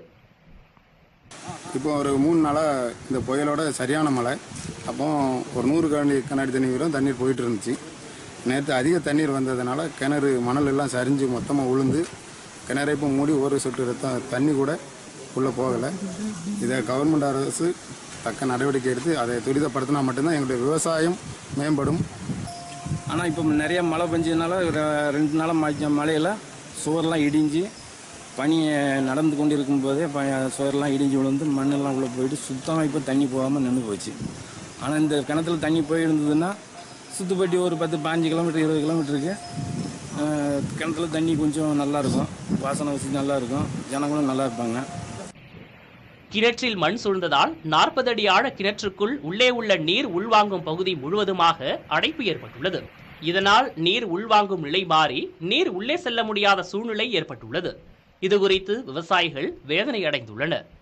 Speaker 4: இப்போ ஒரு மூணு நாளாக இந்த புயலோட சரியான மழை அப்போ ஒரு நூறு கண்ணி கண்ணாடி தண்ணி வரும் தண்ணீர் போயிட்டு இருந்துச்சு நேற்று அதிக தண்ணீர் வந்ததுனால கிணறு மணல் எல்லாம் சரிஞ்சு மொத்தமாக உளுந்து கிணறை இப்போ மூடி ஒரு சொட்டு ரத்தம் தண்ணி கூட உள்ளே போகலை இதை கவர்மெண்ட் அரசு தக்க நடவடிக்கை எடுத்து அதை துரிதப்படுத்தினா மட்டும்தான் எங்களுடைய விவசாயம் மேம்படும்
Speaker 6: ஆனால் இப்போ நிறைய மழை பெஞ்சதுனால ரெ- ரெண்டு நாளாக மழை மழையில் சுவர்லாம் இடிஞ்சு பனி நடந்து கொண்டு இருக்கும்போதே ப சுவர்லாம் இடிஞ்சு விழுந்து மண்ணெல்லாம் உள்ளே போயிட்டு சுத்தமாக இப்போ தண்ணி போகாமல் நின்று போச்சு ஆனால் இந்த கிணத்துல தண்ணி போயிருந்ததுன்னா சுத்துப்பட்டி ஒரு பத்து பாஞ்சு கிலோமீட்டர் இருபது கிலோமீட்டருக்கு அஹ், கிணத்துல தண்ணி கொஞ்சம் நல்லா இருக்கும் வாசனை வசதி நல்லா இருக்கும் ஜனங்களும் நல்லா இருப்பாங்க
Speaker 3: கிணற்றில் மண் சூழ்ந்ததால் நாற்பது அடி ஆழ கிணற்றுக்குள் உள்ளே உள்ள நீர் உள்வாங்கும் பகுதி முழுவதுமாக அடைப்பு ஏற்பட்டுள்ளது இதனால் நீர் உள்வாங்கும் நிலை மாறி நீர் உள்ளே செல்ல முடியாத சூழ்நிலை ஏற்பட்டுள்ளது இதுகுறித்து விவசாயிகள் வேதனை அடைந்துள்ளனர்